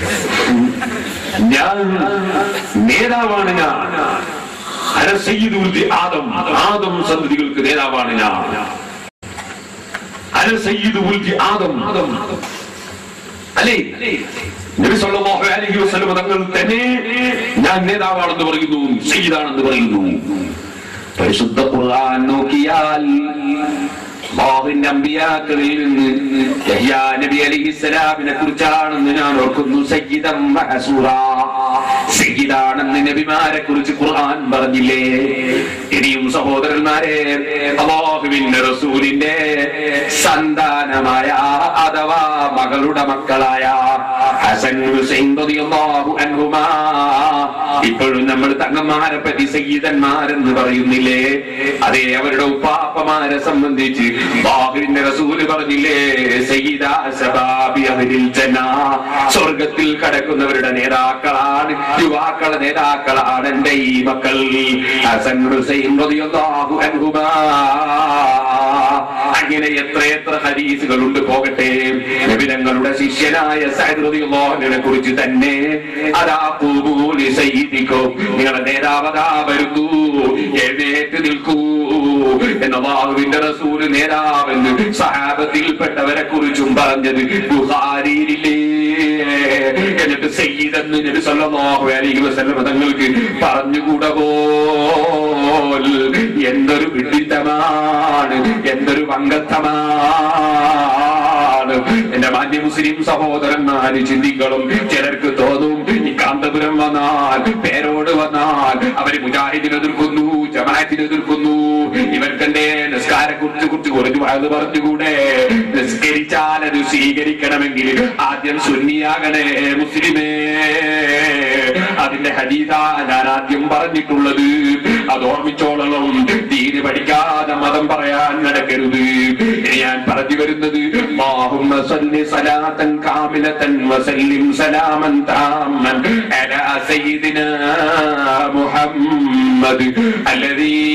ഞാൻ നേതാവാണ് ഞാൻ അന സയ്യിദുൽ ദി- ആദം ആദം സന്തതികൾക്ക് നേതാവാണ് ഞാൻ അന സയ്യിദുൽ ദി ആദം അല്ലേ നബി സല്ലല്ലാഹു അലൈഹി വസല്ലം തങ്ങൾ തന്നെ ഞാൻ നേതാവാണെന്ന് പറയുന്നു സയ്യിദാണെന്ന് പറയുന്നു പരിശുദ്ധ ഖുർആൻ നോക്കിയാൽ അള്ളാഹുവിന്റെ അമ്പിയാക്കളിൽ നിന്ന് യഹ്യാ നബി അലൈഹിസ്സലാമിനെ കുറിച്ചാണെന്ന് ഞാൻ ഓർക്കുന്നു സയ്യിദം മഹസൂറ സയ്യിദാണെന്ന് നബിമാരെ കുറിച്ച് ഖുർആൻ പറഞ്ഞില്ലേ ഇനിയും സഹോദരന്മാരെ അള്ളാഹുവിന്റെ റസൂലിന്റെ സന്താനമായ അഥവാ മകളുടെ മക്കളായ ഹസൻ ഹുസൈൻ റളിയല്ലാഹു അൻഹുമാ ഇപ്പോഴും നമ്മൾ തങ്ങന്മാരെ പറ്റി സയ്യിദന്മാരെന്ന് പറയുന്നില്ലേ അതെ അവരുടെ ഉപ്പാപ്പമാരെ സംബന്ധിച്ച് ബാഹുവിന്റെ റസൂല് പറഞ്ഞില്ലേ സയ്യിദ ശബാബി അഹ്ലിൽ ജന്ന സ്വർഗത്തിൽ കടക്കുന്നവരുടെ നേതാക്കളാണ് യുവാക്കളെ നേതാക്കളാണ് എന്റെ ഈ മക്കൾ ഹസൻ ഹുസൈൻ റളിയല്ലാഹു അൻഹുമാ അങ്ങനെ എത്രയെത്ര ഹദീസുകളുണ്ട് പോകട്ടെ നബിതങ്ങളുടെ ശിഷ്യനായ സൈദ്രതിനെ കുറിച്ച് തന്നെ അതാ പൂമൂലി സൈദിക്കോ നിങ്ങളുടെ നേതാവതാ വരുന്നു എഴുന്നേറ്റ് നിൽക്കൂ എന്ന ബാഹുവിന്റെ റസൂല് നേതാവെന്ന് സഹാബത്തിൽപ്പെട്ടവരെ കുറിച്ചും പറഞ്ഞത് ബുഹാരിയിലില്ലേ എന്നിട്ട് സയ്യിദെന്ന് നബി സല്ലല്ലാഹു അലൈഹി വസല്ലം തങ്ങൾക്ക് പറഞ്ഞുകൂടാ പോൽ എന്തൊരു വിഡിത്തമാണ് എന്തൊരു വങ്കത്തമാണ് എന്റെ മാന്യ മുസ്ലിം സഹോദരന്മാര് ചിന്തികളും ചിലർക്ക് തോന്നും ഈ കാന്തപുരം വന്നാൽ പേരോട് വന്നാൽ അവര് മുജാഹിദിനെ എതിർക്കുന്നു ജമാഅത്തിനെ എതിർക്കുന്നു ഇവർക്കെന്റെ നിസ്കാരെ കുറിച്ച് കുറിച്ച് കുറച്ച് അത് പറഞ്ഞുകൂടെ നിസ്കരിച്ചാൽ അത് സ്വീകരിക്കണമെങ്കിൽ ആദ്യം സുന്നിയാകണേ മുസ്ലിമേ അതിന്റെ ഹദീസ ഞാൻ ആദ്യം പറഞ്ഞിട്ടുള്ളത് അത് ഓർമ്മിച്ചോളണം ദീന് പഠിക്കാതെ മതം പറയാൻ നടക്കരുത് ഇനി ഞാൻ പറഞ്ഞു വരുന്നത് اللهم صل صلاة كاملة وسلم سلاما تاما على سيدنا محمد الذي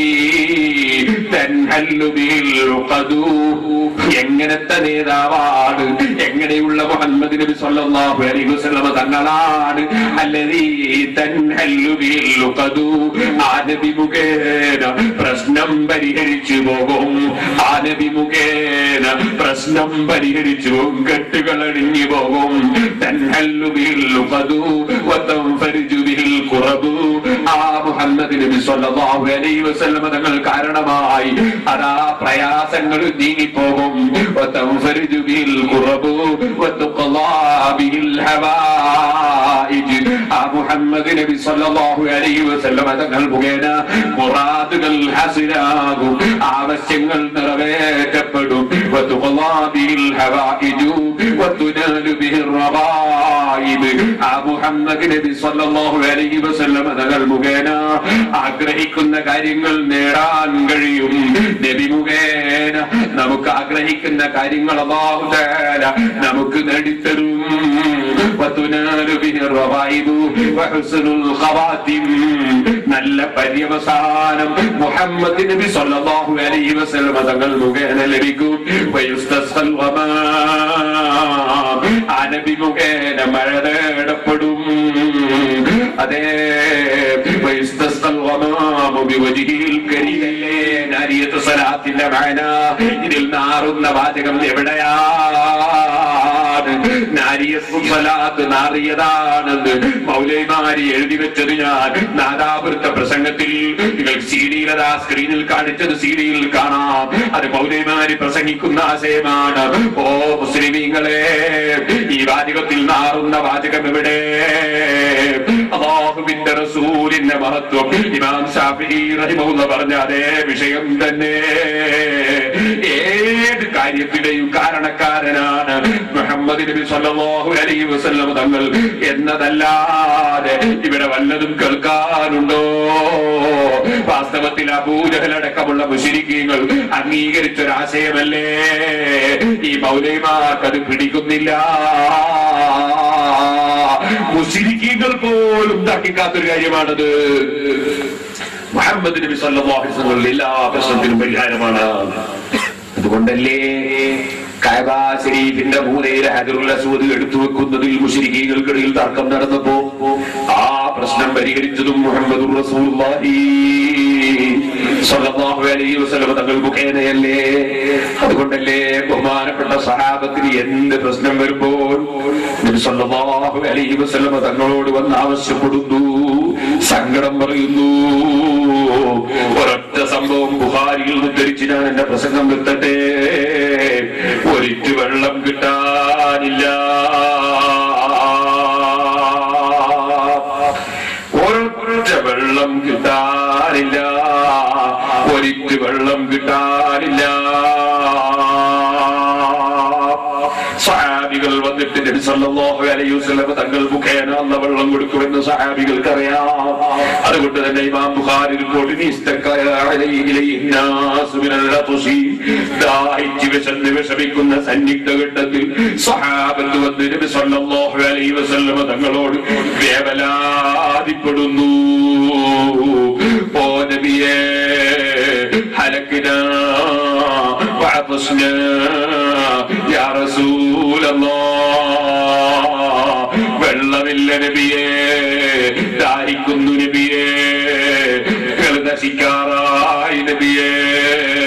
تنهل به العقد എങ്ങനത്തെ നേതാവാണ് എങ്ങനെയുള്ള മുഹമ്മദ് നബി സല്ലല്ലാഹു അലൈഹി വസല്ലമ തങ്ങളാണ് അല്ലതീ തൻഹല്ലു ബിൽ ഉഖദു ആ നബി മുഖേന പ്രശ്നം പരിഹരിച്ചു പോകും ആ നബി മുഖേന പ്രശ്നം പരിഹരിച്ചു പോകും കെട്ടുകൾ അടിഞ്ഞു പോകും തൻഹല്ലു ബിൽ ഉഖദു വതൻഫരിജു ബിൽ ഖുറബു ആ മുഹമ്മദ് നബി സല്ലല്ലാഹു അലൈഹി വസല്ലമ തങ്ങൾ കാരണമായി അതാ പ്രയാസങ്ങൾ നീങ്ങിപ്പോകും وتنفرج به الكرب وتقضى به الحوائج ആ മുഹമ്മദ് നബി സല്ലല്ലാഹു അലൈഹി വസല്ലമ തങ്ങൾ മുഖേന മുറാദുകൾ ഹസിലാകും ആവശ്യങ്ങൾ നിറവേറ്റപ്പെടും وتقضى به الحوائج وتنال به الرغائب ആ മുഹമ്മദ് നബി സല്ലല്ലാഹു അലൈഹി വസല്ലമ തങ്ങൾ മുഖേന ആഗ്രഹിക്കുന്ന കാര്യങ്ങൾ നേടാൻ കഴിയും നബി മുഖേന നമുക്ക് ആഗ്രഹിക്കുന്ന കാര്യങ്ങൾ അല്ലാഹു തആല നമുക്ക് നേടിത്തരും وتنال به الرغائب وحسن الخواتم നല്ല പര്യവസാനം മുഹമ്മദ് നബി സല്ലല്ലാഹു അലൈഹി വസല്ലം തങ്ങൾ മുഖേന ലഭിക്കും വയുസ്തസ്ഖൽ ഗമാം. ആ നബി മുഖേന മഴ തേടപ്പെടും അതേ വയുസ്തസ്ഖൽ ഗമാം ബിവജ്ഹിൽ കരീമല്ലേ നാരിയത്ത് സ്വലാത്തിന്റെ മഅന ഇതിൽ നാറുന്ന വാചകം എവിടെയാണ് നാരിയത്തും സ്വലാത്ത് നാറിയതാണെന്ന് മൗലൈമാരി എഴുതി വെച്ചത് ഞാൻ നാദാപുരത്ത പ്രസംഗത്തിൽ നിങ്ങൾ സീഡിയിലതാ സ്ക്രീനിൽ കാണിച്ചത് സീഡിയിൽ കാണാം അത് മൗലൈമാരി പ്രസംഗിക്കുന്ന ആശയമാണ് ഓ മുസ്ലിമീങ്ങളെ ഈ വാചകത്തിൽ നാറുന്ന വാചകം എവിടെ അള്ളാഹുവിന്റെ റസൂലിന്റെ മഹത്വം ഇമാം ഷാഫി റഹിമഹുല്ല പറഞ്ഞ അതേ വിഷയം തന്നെ ഏത് കാര്യത്തിലെയും കാരണക്കാരനാണ് മുഹമ്മദ് നബി സല്ലല്ലാഹു അലൈഹി വസല്ലം തങ്ങൾ എന്നതല്ലാതെ ഇവിടെ വല്ലതും കേൾക്കാനുണ്ടോ വാസ്തവത്തിൽ അബൂജഹലടക്കമുള്ള മുശരിക്കീങ്ങൾ അംഗീകരിച്ചൊരാശയമല്ലേ ഈ മൗലൈമാർക്ക് അത് പിടിക്കുന്നില്ല മുശരിക്കീങ്ങൾ പോലും തട്ടിക്കാത്തൊരു കാര്യമാണത് മുഹമ്മദ് നബി സല്ലല്ലാഹു അലൈഹി വസല്ലം എല്ലാ പ്രശ്നത്തിനും പരിഹാരമാണ് അതുകൊണ്ടല്ലേ കഅബ ശരീഫിന്റെ മൂലയിൽ ഹജറുൽ അസ്വദ് എടുത്തു വെക്കുന്നതിൽ മുശ്രിക്കീകൾക്കിടയിൽ തർക്കം നടന്നപ്പോ ആ പ്രശ്നം പരിഹരിച്ചതും മുഹമ്മദുർ റസൂലുള്ളാഹി സ്വല്ലല്ലാഹു അലൈഹി വസല്ലം തങ്ങൾ മുഖേനയല്ലേ അതുകൊണ്ടല്ലേ ബഹുമാനപ്പെട്ട സഹാബത്തിന് എന്ത് പ്രശ്നം വരുമ്പോൾ നബി സല്ലല്ലാഹു അലൈഹി വസല്ലം തങ്ങളോട് വന്ന് ആവശ്യപ്പെടുന്നു സങ്കടം പറയുന്നു ഒരൊറ്റ സംഭവം ബുഹാരിയിൽ നിന്ന് ധരിച്ച് ഞാൻ എന്റെ പ്രസംഗം നിർത്തട്ടെ ഒരിറ്റു വെള്ളം കിട്ടാനില്ല ഒരൊറ്റ വെള്ളം കിട്ടാനില്ല ഒരിറ്റു വെള്ളം കിട്ടാനില്ല സഹാബികൾ വന്നിട്ട് നബി സല്ലല്ലാഹു അലൈഹി വസല്ലം തങ്ങൾ മുഖേന അല്ല വെള്ളം കൊടുക്കുമെന്ന് സഹാബികൾക്ക് അറിയാം അതുകൊണ്ട് തന്നെ ഇമാം ബുഖാരി റിപ്പോർട്ട് ദാഹിച്ച് വിശന്ന് വിഷമിക്കുന്ന സന്നിഗ്ധ ഘട്ടത്തിൽ സഹാബത്ത് വന്ന് നബി സല്ലല്ലാഹു അലൈഹി വസല്ലം തങ്ങളോട് വേവലാതിപ്പെടുന്നു ഓ നബിയേ ഹലക്കിനാ وعطشنا يا رسول الله വെള്ളമില്ല നബിയേ ദാഹിക്കുന്നു നബിയേ നശിക്കാറായി നബിയേ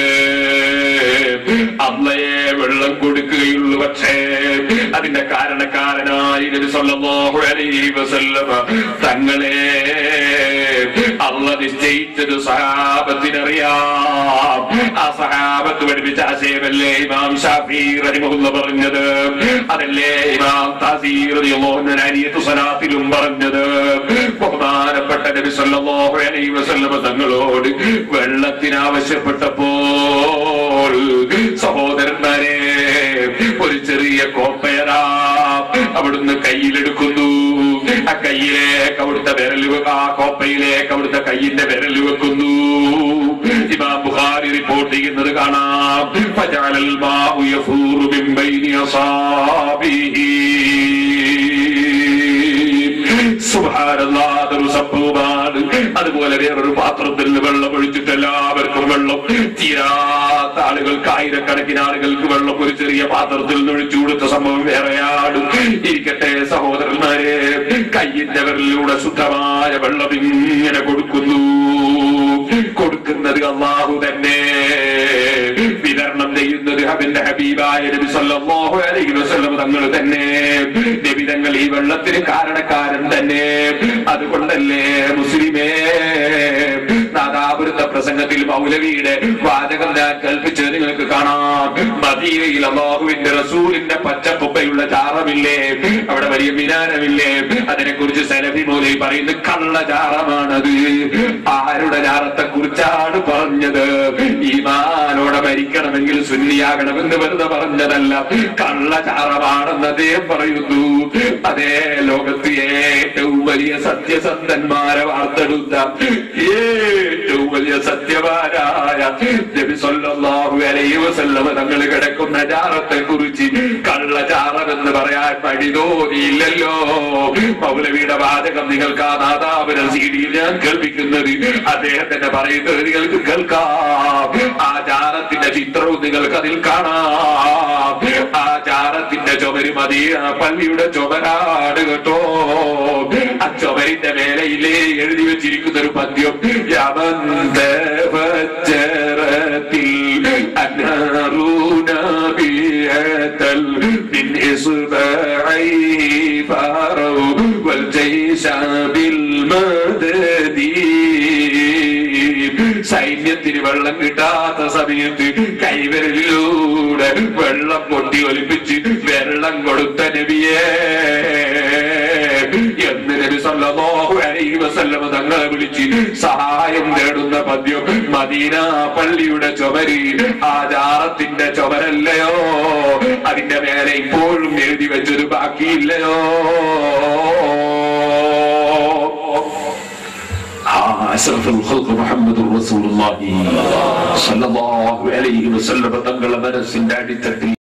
അള്ളയെ വെള്ളം കൊടുക്കുകയുള്ളൂ പക്ഷേ അതിന്റെ കാരണക്കാർ കാരണക്കാരനായി നബി സല്ലല്ലാഹു അലൈഹി വസല്ലമ തങ്ങളെ അള്ള നിശ്ചയിച്ചത് സഹാബത്തിനറിയാം ആ സഹാബത്ത് പഠിപ്പിച്ച ആശയമല്ലേ ഇമാം ഷാഫി റഹിമഹുല്ല പറഞ്ഞത് അതല്ലേ ഇമാം താസീർ അരിയത്ത് സലാത്തിലും പറഞ്ഞത് ബഹുമാനപ്പെട്ട നബി സല്ലല്ലാഹു അലൈഹി വസല്ലമ തങ്ങളോട് വെള്ളത്തിന് ആവശ്യപ്പെട്ടപ്പോൾ സഹോദരന്മാരെ ഒരു ചെറിയ കോപ്പയറാ അവിടുന്ന് കയ്യിലെടുക്കുന്നു ആ കയ്യിലേക്ക് അവിടുത്തെ വിരൽ വെ- ആ കോപ്പയിലേക്ക് അവിടുത്തെ കയ്യിന്റെ വിരൽ വെക്കുന്നു ഇമാം ബുഖാരി റിപ്പോർട്ട് ചെയ്യുന്നത് കാണാം ഫജഅലൽ മാഉ യഫൂറു മിൻ ബൈനി അസാബിഹി സുബ്ഹാനല്ലാഹ്, അതൊരു സംഭവമാണ് അതുപോലെ വേറൊരു പാത്രത്തിൽ നിന്ന് വെള്ളം ഒഴിച്ചിട്ട് എല്ലാവർക്കും വെള്ളം തീരാത്ത ആളുകൾക്ക് ആയിരക്കണക്കിന് ആളുകൾക്ക് വെള്ളം ഒരു ചെറിയ പാത്രത്തിൽ നിന്ന് ഒഴിച്ചു കൊടുത്ത സംഭവം വേറെയാണ് ഇരിക്കട്ടെ സഹോദരന്മാരെ കയ്യിന്റെ വിരലിലൂടെ ശുദ്ധമായ വെള്ളം ഇങ്ങനെ കൊടുക്കുന്നു കൊടുക്കുന്നത് അള്ളാഹു തന്നെ വിതരണം ചെയ്യുന്നത് അവന്റെ ഹബീബായ നബി സല്ലല്ലാഹു അലൈഹി വസല്ലം തങ്ങൾ തന്നെ നബി തങ്ങൾ ഈ വെള്ളത്തിന് കാരണക്കാരൻ തന്നെ അതുകൊണ്ടല്ലേ മുസ്ലിമേ നാദാപുരത്തെ പ്രസംഗത്തിൽ മൗലവിയുടെ വാചകം ഞാൻ കൽപ്പിച്ചത് നിങ്ങൾക്ക് കാണാം മദീനയിൽ അള്ളാഹുവിന്റെ റസൂലിന്റെ പച്ചപ്പൊപ്പയുള്ള ചാറമില്ലേ അവിടെ വലിയ മിനാരമില്ലേ അതിനെ കുറിച്ച് സലഫി മൗലവി പറയുന്നത് കള്ള ചാറമാണത് ആരുടെ ചാറത്തെ കുറിച്ചാണ് പറഞ്ഞത് ഈമാനോടെ മരിക്കണമെങ്കിൽ സുന്നിയാകണമെന്ന് വെറുതെ പറഞ്ഞതല്ല കള്ള ചാറമാണെന്ന് അദ്ദേഹം പറയുന്നു അതേ ലോകത്ത് ഏറ്റവും വലിയ സത്യസന്ധന്മാരെ വാർത്തെടുത്ത ഏറ്റവും വലിയ സത്യവാനായ നബി സല്ലല്ലാഹു അലൈഹി വസല്ലമ തങ്ങൾ കിടക്കുന്ന ജാറത്തെ കുറിച്ച് കള്ളചാറമെന്ന് പറയാൻ വഴി തോന്നിയില്ലല്ലോ മൗലവിയുടെ വാചകം നിങ്ങൾക്ക് ആ നാദാപുരം സീഡിയിൽ ഞാൻ കേൾപ്പിക്കുന്നത് അദ്ദേഹത്തിന്റെ പറയുന്നത് നിങ്ങൾക്ക് കേൾക്കാം ആ ജാറത്തിന്റെ ചിത്രവും നിങ്ങൾക്ക് അതിൽ കാണാം ആ ജാറത്തിന്റെ ചുമര് മതി ആ പള്ളിയുടെ ചുമരാണ് കേട്ടോ ആ ചുമരിന്റെ മേലയിലേ എഴുതി വെച്ചിരിക്കുന്ന ഒരു പദ്യം യമന്തൽ അന്നറൂന ബിയതൽ من إصبعيه فاروا والجيش بالمدد സൈന്യത്തിന് വെള്ളം കിട്ടാത്ത സമയത്ത് കൈവിരലിലൂടെ വെള്ളം പൊട്ടി ഒലിപ്പിച്ച് വെള്ളം കൊടുത്ത നബിയേ എന്ന് നബി സല്ലല്ലാഹു അലൈഹി വസല്ലമ തങ്ങളെ വിളിച്ച് സഹായം തേടുന്ന പദ്യം മദീന പള്ളിയുടെ ചുമരി ആചാരത്തിന്റെ ചുമരല്ലയോ അതിന്റെ മേലെ ഇപ്പോഴും എഴുതി വെച്ചൊരു ബാക്കിയില്ലയോ أشرف الخلق محمد رسول الله صلى الله عليه وسلم തങ്ങളെ മനസ്സിന്റെ അടിത്തട്ടിൽ